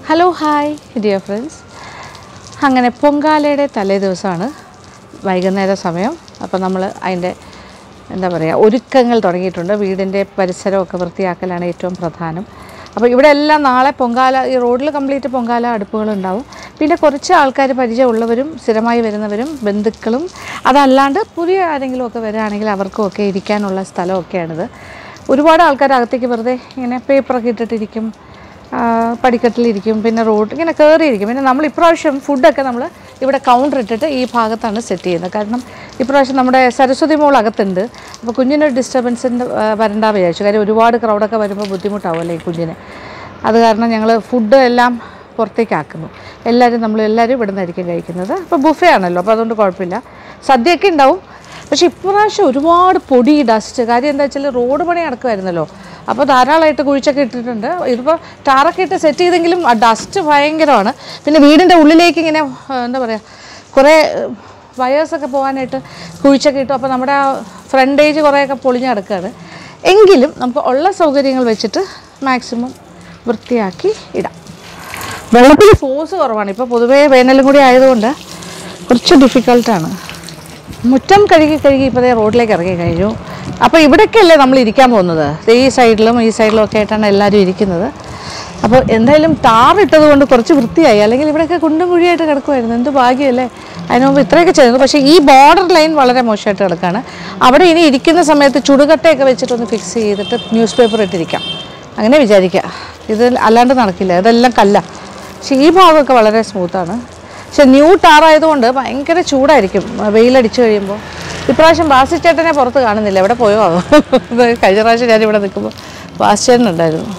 Hello hi dear friends അങ്ങനെ പൊങ്കാലയുടെ തലേ ദിവസമാണ് വൈകുന്നേര സമയം അപ്പോൾ നമ്മൾ അതിൻ്റെ എന്താ പറയുക ഒരുക്കങ്ങൾ തുടങ്ങിയിട്ടുണ്ട് വീടിൻ്റെ പരിസരമൊക്കെ വൃത്തിയാക്കലാണ് ഏറ്റവും പ്രധാനം അപ്പോൾ ഇവിടെ എല്ലാം നാളെ പൊങ്കാല ഈ റോഡിൽ കംപ്ലീറ്റ് പൊങ്കാല അടുപ്പുകളുണ്ടാവും പിന്നെ കുറച്ച് ആൾക്കാർ പരിചയമുള്ളവരും സ്ഥിരമായി വരുന്നവരും ബന്ധുക്കളും അതല്ലാണ്ട് പുതിയ ആരെങ്കിലും ഒക്കെ വരികയാണെങ്കിൽ അവർക്കും ഒക്കെ ഇരിക്കാനുള്ള സ്ഥലമൊക്കെയാണിത് ഒരുപാട് ആൾക്കാർ അകത്തേക്ക് വെറുതെ ഇങ്ങനെ പേപ്പറൊക്കെ ഇട്ടിട്ടിരിക്കും ആ, പടിക്കെട്ടിലിരിക്കും പിന്നെ റോഡ് ഇങ്ങനെ കയറിയിരിക്കും പിന്നെ നമ്മൾ ഇപ്രാവശ്യം ഫുഡൊക്കെ നമ്മൾ ഇവിടെ കൗണ്ടർ ഇട്ടിട്ട് ഈ ഭാഗത്താണ് സെറ്റ് ചെയ്യുന്നത് കാരണം ഇപ്രാവശ്യം നമ്മുടെ സരസ്വതി മോൾ അകത്തുണ്ട് അപ്പോൾ കുഞ്ഞിനൊരു ഡിസ്റ്റർബൻസിൻ്റെ വരണ്ട വിചാരിച്ചു കാര്യം ഒരുപാട് ക്രൗഡൊക്കെ വരുമ്പോൾ ബുദ്ധിമുട്ടാവുമല്ലേ ഈ കുഞ്ഞിന് അത് കാരണം ഞങ്ങൾ ഫുഡ് എല്ലാം പുറത്തേക്ക് ആക്കുന്നു എല്ലാവരും നമ്മൾ എല്ലാവരും ഇവിടെ നിന്നായിരിക്കും കഴിക്കുന്നത് അപ്പോൾ ബുഫേ ആണല്ലോ അപ്പോൾ അതുകൊണ്ട് കുഴപ്പമില്ല സദ്യയൊക്കെ ഉണ്ടാവും പക്ഷെ ഇപ്രാവശ്യം ഒരുപാട് പൊടി ഡസ്റ്റ് കാര്യം എന്താ വെച്ചാൽ റോഡ് പണി നടക്കുമായിരുന്നല്ലോ അപ്പോൾ ധാരാളമായിട്ട് കുഴിച്ചൊക്കെ ഇട്ടിട്ടുണ്ട് ഇതിപ്പോൾ ടാറൊക്കെ ഇട്ട് സെറ്റ് ചെയ്തെങ്കിലും ആ ഡസ്റ്റ് ഭയങ്കരമാണ് പിന്നെ വീടിൻ്റെ ഉള്ളിലേക്ക് ഇങ്ങനെ ആ, എന്താ പറയുക കുറേ വയേഴ്സൊക്കെ പോകാനായിട്ട് കുഴിച്ചൊക്കെ ഇട്ടു അപ്പോൾ നമ്മുടെ ആ ഫ്രണ്ടേജ് കുറേയൊക്കെ പൊളിഞ്ഞ് കിടക്കുകയാണ് എങ്കിലും നമുക്ക് ഉള്ള സൗകര്യങ്ങൾ വെച്ചിട്ട് മാക്സിമം വൃത്തിയാക്കി ഇടാം വെള്ളത്തിൽ ഫോഴ്സ് കുറവാണ് ഇപ്പോൾ പൊതുവേ വേനലും കൂടി ആയതുകൊണ്ട് കുറച്ച് ഡിഫിക്കൽട്ടാണ് മുറ്റം കഴുകി കഴുകി ഇപ്പോൾ ദേ റോഡിലേക്ക് ഇറങ്ങി കഴിഞ്ഞു അപ്പോൾ ഇവിടേക്കല്ലേ നമ്മൾ ഇരിക്കാൻ പോകുന്നത് ദേ ഈ സൈഡിലും ഈ സൈഡിലും ഒക്കെ ആയിട്ടാണ് എല്ലാവരും ഇരിക്കുന്നത് അപ്പോൾ എന്തായാലും ടാറിട്ടത് കൊണ്ട് കുറച്ച് വൃത്തിയായി അല്ലെങ്കിൽ ഇവിടെയൊക്കെ കുണ്ടും കുഴിയായിട്ട് കിടക്കുമായിരുന്നു എന്ത് ഭാഗ്യമല്ലേ അതിന് മുമ്പ് ഇത്രയൊക്കെ ചെയ്തു പക്ഷേ ഈ ബോർഡർ ലൈൻ വളരെ മോശമായിട്ട് കിടക്കുകയാണ് അവിടെ ഇനി ഇരിക്കുന്ന സമയത്ത് ചുടുകട്ടയൊക്കെ വെച്ചിട്ടൊന്ന് ഫിക്സ് ചെയ്തിട്ട് ന്യൂസ് പേപ്പർ ഇട്ടിരിക്കാം അങ്ങനെ വിചാരിക്കുക ഇത് അല്ലാണ്ട് നടക്കില്ല ഇതെല്ലാം കല്ല പക്ഷേ ഈ ഭാഗമൊക്കെ വളരെ സ്മൂത്താണ് പക്ഷെ ന്യൂ ടാറായതുകൊണ്ട് ഭയങ്കര ചൂടായിരിക്കും വെയിലടിച്ചു കഴിയുമ്പോൾ ഇപ്രാവശ്യം ബാസി ചേട്ടനെ പുറത്ത് കാണുന്നില്ല എവിടെ പോയോ ആവോ ഇത് കഴിഞ്ഞ പ്രാവശ്യം ഞാൻ ഇവിടെ നിൽക്കുമ്പോൾ ബാസി ചേട്ടൻ ഉണ്ടായിരുന്നു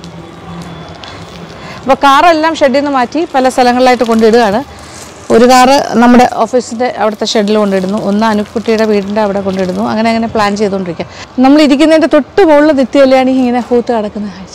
അപ്പോൾ കാറെല്ലാം ഷെഡിൽ നിന്ന് മാറ്റി പല സ്ഥലങ്ങളിലായിട്ട് കൊണ്ടിടുകയാണ് ഒരു കാറ് നമ്മുടെ ഓഫീസിൻ്റെ അവിടുത്തെ ഷെഡിൽ കൊണ്ടിടുന്നു ഒന്ന് അനുക്കുട്ടിയുടെ വീടിൻ്റെ അവിടെ കൊണ്ടിടുന്നു അങ്ങനെ അങ്ങനെ പ്ലാൻ ചെയ്തുകൊണ്ടിരിക്കുക നമ്മൾ ഇരിക്കുന്നതിൻ്റെ തൊട്ട് മുകളിൽ നിത്യകല്യാണി ഇങ്ങനെ പൂത്ത് കിടക്കുന്ന കാഴ്ച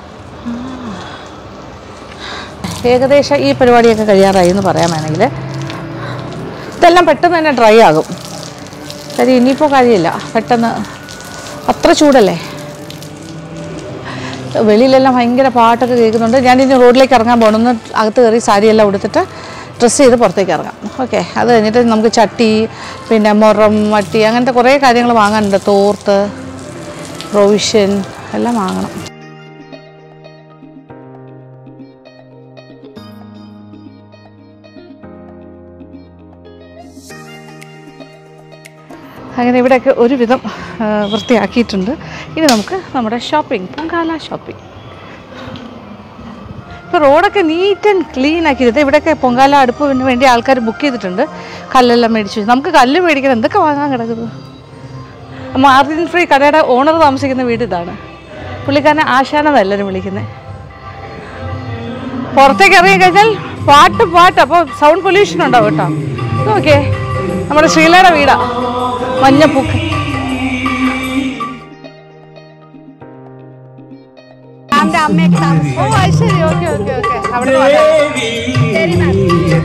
ഏകദേശം ഈ പരിപാടിയൊക്കെ കഴിയാറായി എന്ന് പറയാൻ വേണമെങ്കിൽ ഇതെല്ലാം പെട്ടെന്ന് തന്നെ ഡ്രൈ ആകും കാര്യം ഇനിയിപ്പോൾ കാര്യമില്ല പെട്ടെന്ന് അത്ര ചൂടല്ലേ വെളിയിലെല്ലാം ഭയങ്കര പാട്ടൊക്കെ കേൾക്കുന്നുണ്ട് ഞാൻ ഇനി റോഡിലേക്ക് ഇറങ്ങാൻ പോകണം ഒന്ന് അകത്ത് കയറി സാരിയെല്ലാം ഉടുത്തിട്ട് ഡ്രസ്സ് ചെയ്ത് പുറത്തേക്ക് ഇറങ്ങാം ഓക്കെ അത് കഴിഞ്ഞിട്ട് നമുക്ക് ചട്ടി പിന്നെ മുറം മട്ടി അങ്ങനത്തെ കുറേ കാര്യങ്ങൾ വാങ്ങാനുണ്ട് തോർത്ത് പ്രൊവിഷൻ എല്ലാം വാങ്ങണം അങ്ങനെ ഇവിടെയൊക്കെ ഒരുവിധം ആ, വൃത്തിയാക്കിയിട്ടുണ്ട് ഇനി നമുക്ക് നമ്മുടെ ഷോപ്പിംഗ് പൊങ്കാല ഷോപ്പിംഗ് ഇപ്പോൾ റോഡൊക്കെ നീറ്റ് ആൻഡ് ക്ലീൻ ആക്കിയത് ഇവിടെയൊക്കെ പൊങ്കാല അടുപ്പിന് വേണ്ടി ആൾക്കാർ ബുക്ക് ചെയ്തിട്ടുണ്ട് കല്ലെല്ലാം മേടിച്ചു നമുക്ക് കല്ല് മേടിക്കണം എന്തൊക്കെ വാങ്ങാൻ കിടക്കുന്നത് മാർജിൻ ഫ്രീ കടയുടെ ഓണർ താമസിക്കുന്ന വീട് ഇതാണ് പുള്ളിക്കാരനെ ആശാനെന്ന് എല്ലാവരും വിളിക്കുന്നത് പുറത്തേക്ക് ഇറങ്ങി കഴിഞ്ഞാൽ പാട്ട് പാട്ട് അപ്പോൾ സൗണ്ട് പൊല്യൂഷൻ ഉണ്ടാവും കേട്ടോ ഓക്കെ നമ്മുടെ ശ്രീലയുടെ വീടാ മഞ്ഞപ്പൂക്ക് എന്റെ അമ്മയൊക്കെ താമസിക്കും ഓ അത് ശരി ഓക്കെ ഓക്കെ ഓക്കെ അവിടെ വരാം.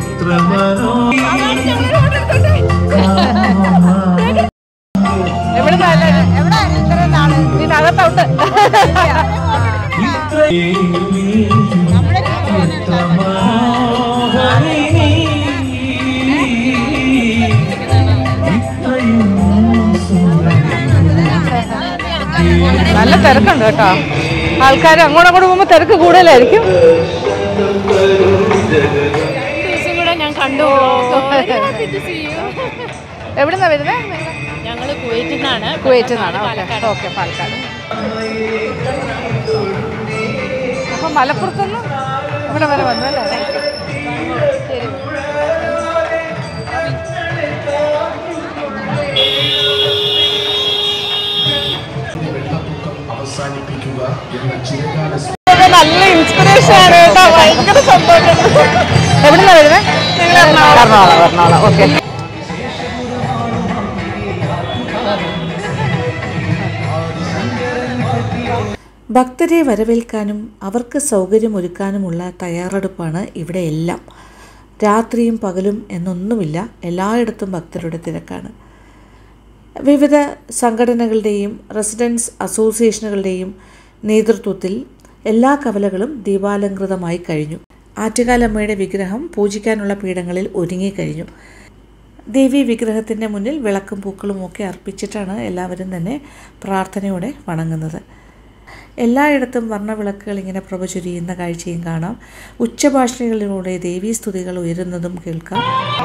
എവിടുന്നാ എല്ലാവരും? എവിടെ ഇത്രയും നാള് ഇതിനകത്തോട്ട് നമ്മുടെ വീട്ടിൽ നല്ല തിരക്കുണ്ട് കേട്ടോ ആൾക്കാർ അങ്ങോട്ടും അങ്ങോട്ട് പോകുമ്പോൾ തിരക്ക് കൂടുതലായിരിക്കും ദിവസം കൂടെ ഞാൻ കണ്ടു എവിടുന്നാ വരുന്നത് ഞങ്ങൾ കുവൈറ്റിൽ നിന്നാണ് കുവൈറ്റിൽ നിന്നാണ് ഓക്കെ ഓക്കെ പാലക്കാട് അപ്പം മലപ്പുറത്തുനിന്ന് ഇവിടെ വരെ വന്നു അല്ലേ ശരി അവസാനിപ്പിക്കുക എന്ന ചിരകാല ഇതൊക്കെ നല്ല ഇൻസ്പിറേഷൻ ആണ് കേട്ടോ ഭയങ്കര സന്തോഷം എവിടുന്നാ വരുന്നത് എറണാകുളം എറണാകുളം ഓക്കെ ഭക്തരെ വരവേൽക്കാനും അവർക്ക് സൗകര്യമൊരുക്കാനുമുള്ള തയ്യാറെടുപ്പാണ് ഇവിടെ എല്ലാം രാത്രിയും പകലും എന്നൊന്നുമില്ല എല്ലായിടത്തും ഭക്തരുടെ തിരക്കാണ് വിവിധ സംഘടനകളുടെയും റെസിഡൻസ് അസോസിയേഷനുകളുടെയും നേതൃത്വത്തിൽ എല്ലാ കവലകളും ദീപാലങ്കൃതമായി കഴിഞ്ഞു ആറ്റുകാലമ്മയുടെ വിഗ്രഹം പൂജിക്കാനുള്ള പീഠങ്ങളിൽ ഒരുങ്ങിക്കഴിഞ്ഞു ദേവി വിഗ്രഹത്തിൻ്റെ മുന്നിൽ വിളക്കും പൂക്കളും ഒക്കെ അർപ്പിച്ചിട്ടാണ് എല്ലാവരും തന്നെ പ്രാർത്ഥനയോടെ വണങ്ങുന്നത് എല്ലായിടത്തും വർണ്ണവിളക്കുകൾ ഇങ്ങനെ പ്രഭ ചൊരിയുന്ന കാഴ്ചയും കാണാം ഉച്ചഭാഷണികളിലൂടെ ദേവീസ്തുതികൾ ഉയരുന്നതും കേൾക്കാം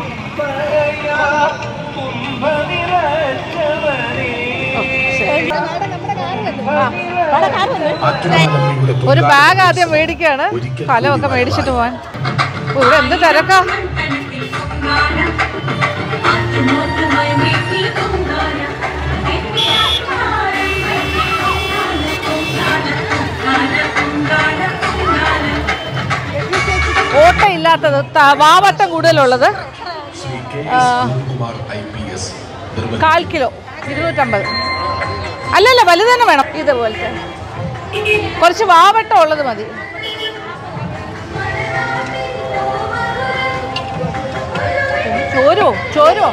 ആറ്റുകാലമ്മയുടെ ഒരു ബാഗ് ആദ്യം മേടിക്കുകയാണ് ഒരിക്കൽ ഫലമൊക്കെ കൂടി മേടിച്ചിട്ട് പോവാൻ ഓ, ഇവിടെ എന്ത് തിരക്കാ ഓട്ടമില്ലാത്തത് ത- വാവട്ടം കൂടുതലുള്ളത് Shri K S Sunilkumar I P S നിർവഹിച്ചു കാൽ കിലോ ഇരുന്നൂറ്റമ്പത് അല്ലല്ല വലുത് തന്നെ വേണം ഇതുപോലത്തെ കുറച്ച് വാവട്ടം ഉള്ളത് മതി ചോരോ ചോരോ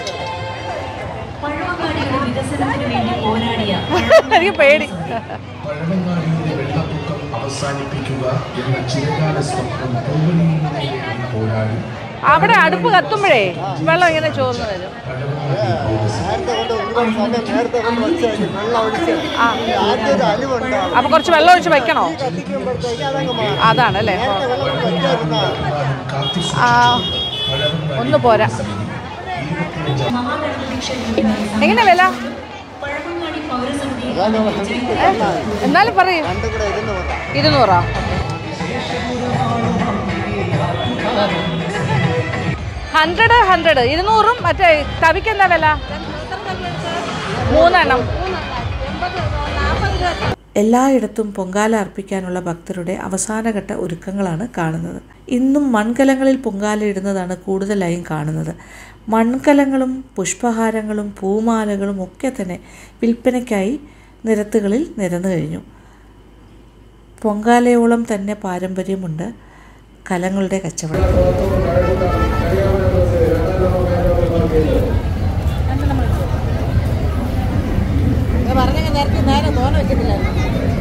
എനിക്ക് പേടി പഴവങ്ങാടിയുടെ വെള്ളപ്പൊക്കം അവസാനിപ്പിക്കുക എന്ന ചിരകാല സ്വപ്നം പൂവണിയിൽ പോരാടി അവിടെ അടുപ്പ് കത്തുമ്പോഴേ വെള്ളം ഇങ്ങനെ ചോർന്നു വരും പഴവങ്ങാടി പൗരസഭ നേരത്തെ കൊണ്ട് വെച്ച് വെള്ളം ഒഴിച്ച് ആദ്യം ഒരു അലിവുണ്ടാവും അപ്പൊ കുറച്ച് വെള്ളം ഒഴിച്ച് വെക്കണോ കത്തിക്കുമ്പോഴത്തേക്ക് അതങ്ങ് മാറും അതാണ് അല്ലേ നേരത്തെ വെള്ളം വെച്ചായിരുന്ന കാത്തി ആ ഒന്ന് പോരാ എങ്ങനെ വില ഏ? എന്നാലും പറയൂ രണ്ടും കൂടെ ഇരുന്ന് പറയാം ഇരുന്നൂറാ ഹൺഡ്രഡ് ഹൺഡ്രഡ് ഇരുന്നൂറും മറ്റേ തവിക്ക് എന്താ വില മൂന്നെണ്ണം എല്ലായിടത്തും പൊങ്കാല അർപ്പിക്കാനുള്ള ഭക്തരുടെ അവസാനഘട്ട ഒരുക്കങ്ങളാണ് കാണുന്നത് ഇന്നും മൺകലങ്ങളിൽ പൊങ്കാല ഇടുന്നതാണ് കൂടുതലായും കാണുന്നത് മൺകലങ്ങളും പുഷ്പഹാരങ്ങളും പൂമാലകളും ഒക്കെ തന്നെ വിൽപ്പനയ്ക്കായി നിരത്തുകളിൽ നിരന്നു കഴിഞ്ഞു പൊങ്കാലയോളം തന്നെ പാരമ്പര്യമുണ്ട് കലങ്ങളുടെ കച്ചവടം പറഞ്ഞെങ്കിൽ നേരത്തെ നേരെ തോന വെച്ചിട്ടില്ലായിരുന്നു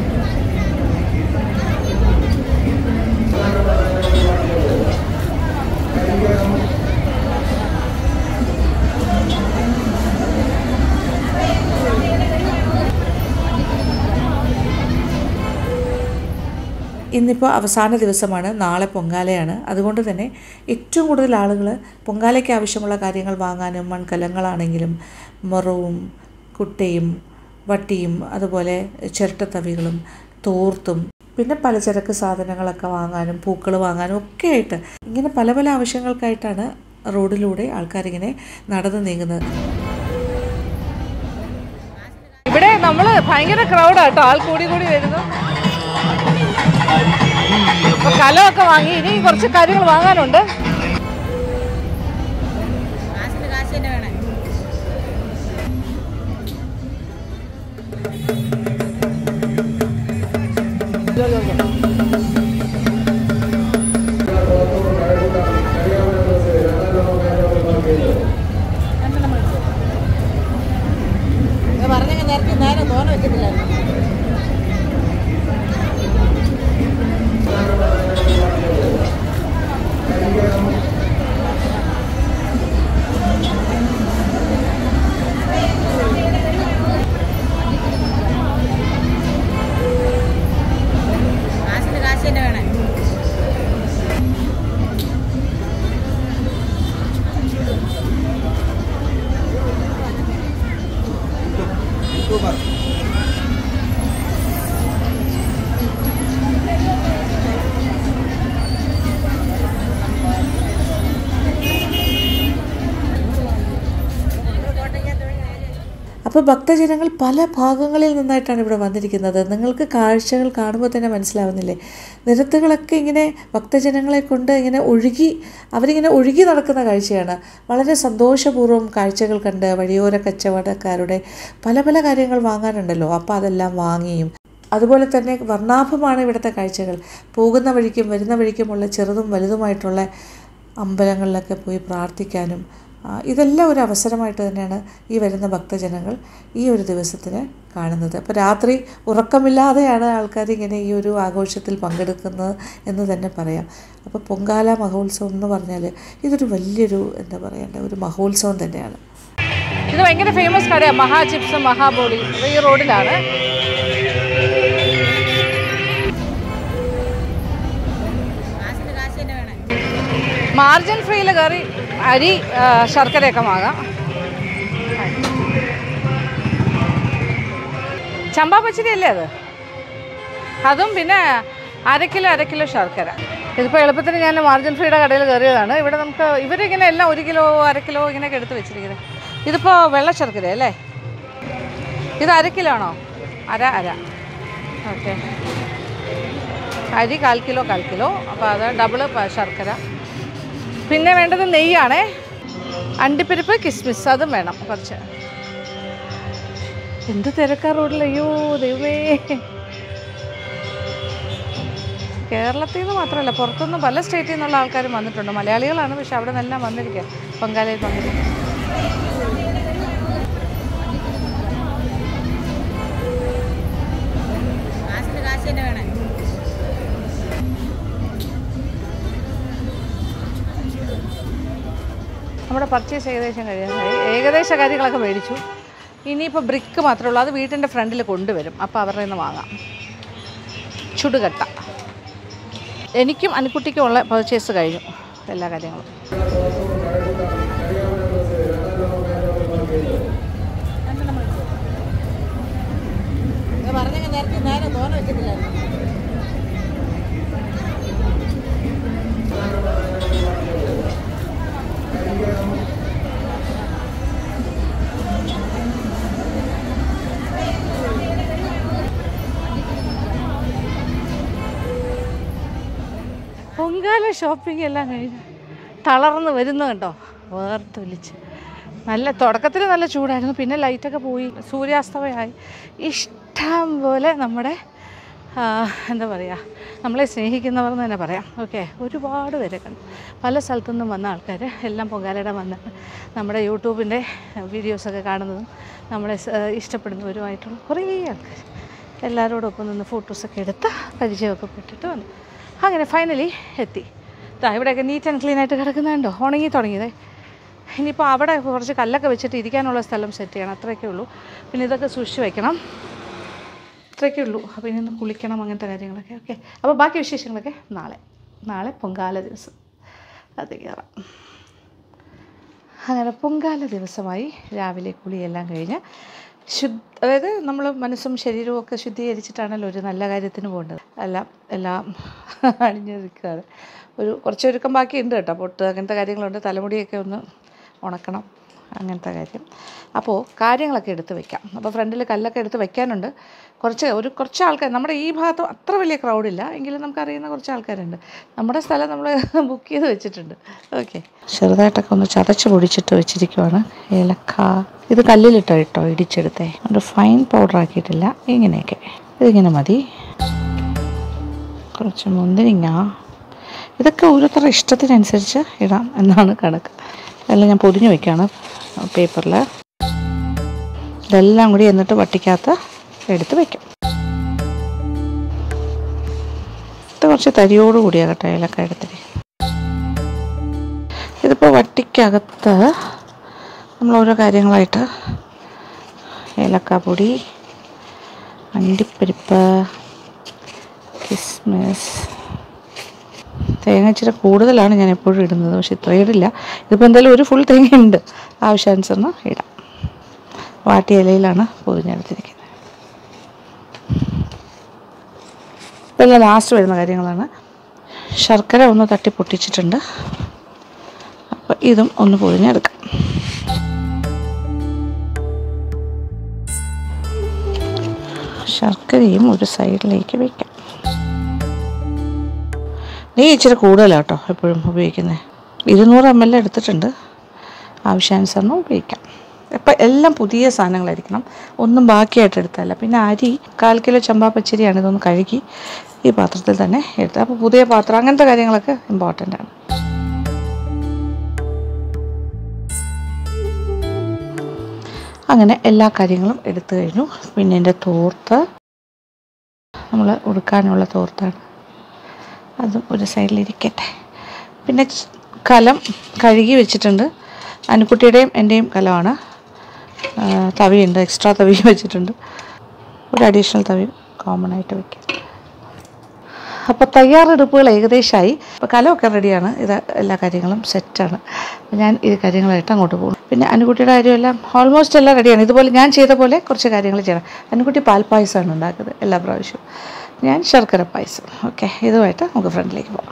ഇന്നിപ്പോൾ അവസാന ദിവസമാണ് നാളെ പൊങ്കാലയാണ് അതുകൊണ്ട് തന്നെ ഏറ്റവും കൂടുതൽ ആളുകൾ പൊങ്കാലയ്ക്ക് ആവശ്യമുള്ള കാര്യങ്ങൾ വാങ്ങാനും മൺകലങ്ങളാണെങ്കിലും മുറവും കുട്ടയും വട്ടിയും അതുപോലെ ചിരട്ടത്തവികളും തോർത്തും പിന്നെ പലചരക്ക് സാധനങ്ങളൊക്കെ വാങ്ങാനും പൂക്കൾ വാങ്ങാനും ഒക്കെ ആയിട്ട് ഇങ്ങനെ പല പല ആവശ്യങ്ങൾക്കായിട്ടാണ് റോഡിലൂടെ ആൾക്കാരിങ്ങനെ നടന്നു നീങ്ങുന്നത് ഇവിടെ നമ്മൾ ഭയങ്കര ക്രൗഡാ കേട്ടോ ആൾ കൂടി കൂടി വരുന്നു ഇപ്പൊ കലമൊക്കെ വാങ്ങി ഇനി കുറച്ച് കാര്യങ്ങൾ വാങ്ങാനുണ്ട് പറഞ്ഞെങ്കിൽ നേരത്തെ നേരെ തോന വെച്ചിട്ടില്ലായിരുന്നു കാശിന് കാശ് തന്നെ വേണേ അപ്പോൾ ഭക്തജനങ്ങൾ പല ഭാഗങ്ങളിൽ നിന്നായിട്ടാണ് ഇവിടെ വന്നിരിക്കുന്നത് നിങ്ങൾക്ക് കാഴ്ചകൾ കാണുമ്പോൾ തന്നെ മനസ്സിലാവുന്നില്ലേ നിരത്തുകളൊക്കെ ഇങ്ങനെ ഭക്തജനങ്ങളെ കൊണ്ട് ഇങ്ങനെ ഒഴുകി അവരിങ്ങനെ ഒഴുകി നടക്കുന്ന കാഴ്ചയാണ് വളരെ സന്തോഷപൂർവ്വം കാഴ്ചകൾ കണ്ട് വഴിയോര കച്ചവടക്കാരുടെ പല പല കാര്യങ്ങൾ വാങ്ങാനുണ്ടല്ലോ അപ്പോൾ അതെല്ലാം വാങ്ങിയും അതുപോലെ തന്നെ വർണ്ണാഭമാണ് ഇവിടുത്തെ കാഴ്ചകൾ പോകുന്ന വഴിക്കും വരുന്ന വഴിക്കുമുള്ള ചെറുതും വലുതുമായിട്ടുള്ള അമ്പലങ്ങളിലൊക്കെ പോയി പ്രാർത്ഥിക്കാനും ആ, ഇതെല്ലാം ഒരു അവസരമായിട്ട് തന്നെയാണ് ഈ വരുന്ന ഭക്തജനങ്ങൾ ഈ ഒരു ദിവസത്തിന് കാണുന്നത് അപ്പോൾ രാത്രി ഉറക്കമില്ലാതെയാണ് ആൾക്കാർ ഇങ്ങനെ ഈ ഒരു ആഘോഷത്തിൽ പങ്കെടുക്കുന്നത് എന്ന് തന്നെ പറയാം അപ്പോൾ പൊങ്കാല മഹോത്സവം എന്ന് പറഞ്ഞാൽ ഇതൊരു വലിയൊരു എന്താ പറയണ്ട ഒരു മഹോത്സവം തന്നെയാണ് ഇത് ഭയങ്കര ഫേമസ് കടയാണ് മഹാ ചിപ്സ് മഹാബോഡി ഈ റോഡിലാണ് കാശിന് കാശ് തന്നെ വേണം മാർജിൻ ഫ്രീയിൽ കയറി അരി ആ, ശർക്കരയൊക്കെ വാങ്ങാം ചമ്പാ പച്ചരി അല്ലേ അത് അതും പിന്നെ അര കിലോ അര കിലോ ശർക്കര ഇതിപ്പോൾ എളുപ്പത്തിന് ഞാൻ മാർജിൻ ഫ്രീയുടെ കടയിൽ കയറിയതാണ് ഇവിടെ നമുക്ക് ഇവരിങ്ങനെ എല്ലാം ഒരു കിലോ അര കിലോ ഇങ്ങനെയൊക്കെ എടുത്ത് വെച്ചിരിക്കുന്നത് ഇതിപ്പോൾ വെള്ള ശർക്കര അല്ലേ ഇത് അര കിലോ ആണോ അര അര ഓക്കെ അരി കാൽ കിലോ കാൽ കിലോ അപ്പോൾ അത് ഡബിള് പ- ശർക്കര പിന്നെ വേണ്ടത് നെയ്യാണേ അണ്ടിപ്പരിപ്പ് കിസ്മിസ് അതും വേണം കുറച്ച് എന്ത് തിരക്കാ റോഡിൽ അയ്യോ ദൈവമേ കേരളത്തിൽ നിന്ന് മാത്രമല്ല പുറത്തുനിന്ന് പല സ്റ്റേറ്റിൽ നിന്നുള്ള ആൾക്കാരും വന്നിട്ടുണ്ട് മലയാളികളാണ് പക്ഷെ അവിടെ നിന്നെല്ലാം വന്നിരിക്കുക പൊങ്കാലയിൽ പങ്കെടുക്കുക കാശിന് കാശ് തന്നെ വേണം നമ്മുടെ പർച്ചേസ് ഏകദേശം കഴിയാനായി ഏകദേശ കാര്യങ്ങളൊക്കെ മേടിച്ചു ഇനിയിപ്പോൾ ബ്രിക്ക് മാത്രമേ ഉള്ളൂ അത് വീട്ടിൻ്റെ ഫ്രണ്ടിൽ കൊണ്ടുവരും അപ്പോൾ അവരുടെ നിന്ന് വാങ്ങാം ചുടുകട്ട എനിക്കും അനുക്കുട്ടിക്കും ഉള്ള പർച്ചേസ് കഴിഞ്ഞു എല്ലാ കാര്യങ്ങളും ഇത് പറഞ്ഞെങ്കിൽ നേരത്തെ നേരം തോന്ന വെച്ചിട്ടില്ലായിരുന്നു പൊങ്കാല ഷോപ്പിംഗ് എല്ലാം കഴിഞ്ഞു തളർന്ന് വരുന്നു കേട്ടോ വേർത്തൊലിച്ച് നല്ല തുടക്കത്തിൽ നല്ല ചൂടായിരുന്നു പിന്നെ ലൈറ്റൊക്കെ പോയി സൂര്യാസ്തമയമായി ഇഷ്ടം പോലെ നമ്മുടെ ആ, എന്താ പറയുക നമ്മളെ സ്നേഹിക്കുന്നവർ എന്ന് തന്നെ പറയാം ഓക്കെ ഒരുപാട് പേരെ കണ്ടു പല സ്ഥലത്തു നിന്നും വന്ന ആൾക്കാർ എല്ലാം പൊങ്കാലയുടെ വന്ന് നമ്മുടെ യൂട്യൂബിൻ്റെ വീഡിയോസൊക്കെ കാണുന്നതും നമ്മളെ സ്- ഇഷ്ടപ്പെടുന്നവരുമായിട്ടുള്ള കുറേ ആൾക്കാർ എല്ലാവരോടൊപ്പം നിന്ന് ഫോട്ടോസൊക്കെ എടുത്ത് പരിചയമൊക്കെ പെട്ടിട്ട് വന്നു അങ്ങനെ ഫൈനലി എത്തി ഇതാ ഇവിടെയൊക്കെ നീറ്റ് ആൻഡ് ക്ലീൻ ആയിട്ട് കിടക്കുന്നുണ്ടോ ഉണങ്ങി തുടങ്ങിയതേ ഇനിയിപ്പോൾ അവിടെ കുറച്ച് കല്ലൊക്കെ വെച്ചിട്ട് ഇരിക്കാനുള്ള സ്ഥലം സെറ്റ് ചെയ്യണം അത്രയൊക്കെ ഉള്ളൂ പിന്നെ ഇതൊക്കെ സൂക്ഷിച്ച് വെക്കണം അത്രയൊക്കെ ഉള്ളൂ അപ്പോൾ ഇനി ഒന്ന് കുളിക്കണം അങ്ങനത്തെ കാര്യങ്ങളൊക്കെ ഓക്കെ അപ്പോൾ ബാക്കി വിശേഷങ്ങളൊക്കെ നാളെ നാളെ പൊങ്കാല ദിവസം അത് കയറാം അങ്ങനെ പൊങ്കാല ദിവസമായി രാവിലെ കുളിയെല്ലാം കഴിഞ്ഞ് ശുദ്ധ അതായത് നമ്മൾ മനസ്സും ശരീരവും ഒക്കെ ശുദ്ധീകരിച്ചിട്ടാണല്ലോ ഒരു നല്ല കാര്യത്തിന് പോകേണ്ടത് എല്ലാം എല്ലാം അണിഞ്ഞൊരുക്കുകയാണ് ഒരു കുറച്ച് ഒരുക്കം ബാക്കിയുണ്ട് കേട്ടോ പൊട്ട് അങ്ങനത്തെ കാര്യങ്ങളുണ്ട് തലമുടിയൊക്കെ ഒന്ന് ഉണക്കണം അങ്ങനത്തെ കാര്യം അപ്പോൾ കാര്യങ്ങളൊക്കെ എടുത്ത് വെക്കാം അപ്പോൾ ഫ്രണ്ടിൽ കല്ലൊക്കെ എടുത്ത് വെക്കാനുണ്ട് കുറച്ച് ഒരു കുറച്ച് ആൾക്കാർ നമ്മുടെ ഈ ഭാഗത്ത് അത്ര വലിയ ക്രൗഡില്ല എങ്കിലും നമുക്കറിയുന്ന കുറച്ച് ആൾക്കാരുണ്ട് നമ്മുടെ സ്ഥലം നമ്മൾ ബുക്ക് ചെയ്ത് വെച്ചിട്ടുണ്ട് ഓക്കെ ചെറുതായിട്ടൊക്കെ ഒന്ന് ചതച്ച് പൊടിച്ചിട്ട് വെച്ചിരിക്കുവാണ് ഏലക്ക ഇത് കല്ലിലിട്ടോ ഇട്ടോ ഇടിച്ചെടുത്തേ ഒരു ഫൈൻ പൗഡർ ആക്കിയിട്ടില്ല ഇങ്ങനെയൊക്കെ ഇതിങ്ങനെ മതി കുറച്ച് മുന്തിരിങ്ങ ഇതൊക്കെ ഓരോരുത്തരുടെ ഇഷ്ടത്തിനനുസരിച്ച് ഇടാം എന്നാണ് കണക്ക് എല്ലാം ഞാൻ പൊതിഞ്ഞ് വെക്കുകയാണ് പേപ്പറിൽ ഇതെല്ലാം കൂടി എന്നിട്ട് വട്ടിക്കകത്ത് എടുത്ത് വയ്ക്കും ഇത് കുറച്ച് തരിയോട് കൂടിയാണ് കേട്ടോ ഏലക്ക എടുത്തിട്ട് ഇതിപ്പോൾ വട്ടിക്കകത്ത് നമ്മൾ ഓരോ കാര്യങ്ങളായിട്ട് ഏലക്കാപ്പൊടി അണ്ടിപ്പരിപ്പ് കിസ്മിസ് തേങ്ങ ഇച്ചിരി കൂടുതലാണ് ഞാൻ എപ്പോഴും ഇടുന്നത് പക്ഷെ ഇത്രയും ഇടില്ല ഇതിപ്പോൾ എന്തായാലും ഒരു ഫുൾ തേങ്ങ ഉണ്ട് ആവശ്യാനുസരണം ഇടാം വാട്ടിയ ഇലയിലാണ് പൊതിഞ്ഞെടുത്തിരിക്കുന്നത് ഇതെല്ലാം ലാസ്റ്റ് വരുന്ന കാര്യങ്ങളാണ് ശർക്കര ഒന്ന് തട്ടി പൊട്ടിച്ചിട്ടുണ്ട് അപ്പോൾ ഇതും ഒന്ന് പൊതിഞ്ഞെടുക്കാം ശർക്കരയും ഒരു സൈഡിലേക്ക് വയ്ക്കാം നെയ്യ് ഇച്ചിരി കൂടുതലാണ് കേട്ടോ എപ്പോഴും ഉപയോഗിക്കുന്നത് ഇരുന്നൂറ് എം എൽ എടുത്തിട്ടുണ്ട് ആവശ്യാനുസരണം ഉപയോഗിക്കാം അപ്പം എല്ലാം പുതിയ സാധനങ്ങളായിരിക്കണം ഒന്നും ബാക്കിയായിട്ട് എടുത്തല്ല പിന്നെ അരി കാൽ കിലോ ചമ്പാ പച്ചരിയാണ് ഇതൊന്ന് കഴുകി ഈ പാത്രത്തിൽ തന്നെ എടുത്തത് അപ്പോൾ പുതിയ പാത്രം അങ്ങനത്തെ കാര്യങ്ങളൊക്കെ ഇമ്പോർട്ടൻ്റ് ആണ് അങ്ങനെ എല്ലാ കാര്യങ്ങളും എടുത്തു കഴിഞ്ഞു പിന്നെ എൻ്റെ തോർത്ത് നമ്മൾ ഉടുക്കാനുള്ള തോർത്താണ് അതും ഒരു സൈഡിലിരിക്കട്ടെ പിന്നെ ച്- കലം കഴുകി വെച്ചിട്ടുണ്ട് അനുക്കുട്ടിയുടെയും എൻ്റെയും കലമാണ് ആ, തവിയുണ്ട് എക്സ്ട്രാ തവിയും വെച്ചിട്ടുണ്ട് ഒരു അഡീഷണൽ തവിയും കോമൺ ആയിട്ട് വയ്ക്കാം അപ്പോൾ തയ്യാറെടുപ്പുകൾ ഏകദേശമായി അപ്പോൾ കലമൊക്കെ റെഡിയാണ് ഇത് എല്ലാ കാര്യങ്ങളും സെറ്റാണ് അപ്പോൾ ഞാൻ ഈ കാര്യങ്ങളായിട്ട് അങ്ങോട്ട് പോകും പിന്നെ അനുകുട്ടിയുടെ കാര്യമെല്ലാം ഓൾമോസ്റ്റ് എല്ലാം റെഡിയാണ് ഇതുപോലെ ഞാൻ ചെയ്ത പോലെ കുറച്ച് കാര്യങ്ങൾ ചെയ്യണം അനുകുട്ടി പാൽപ്പായസമാണ് ഉണ്ടാക്കുന്നത് എല്ലാ പ്രാവശ്യവും ഞാൻ ശർക്കര പായസം ഓക്കെ ഇതുമായിട്ട് നമുക്ക് ഫ്രണ്ടിലേക്ക് പോകാം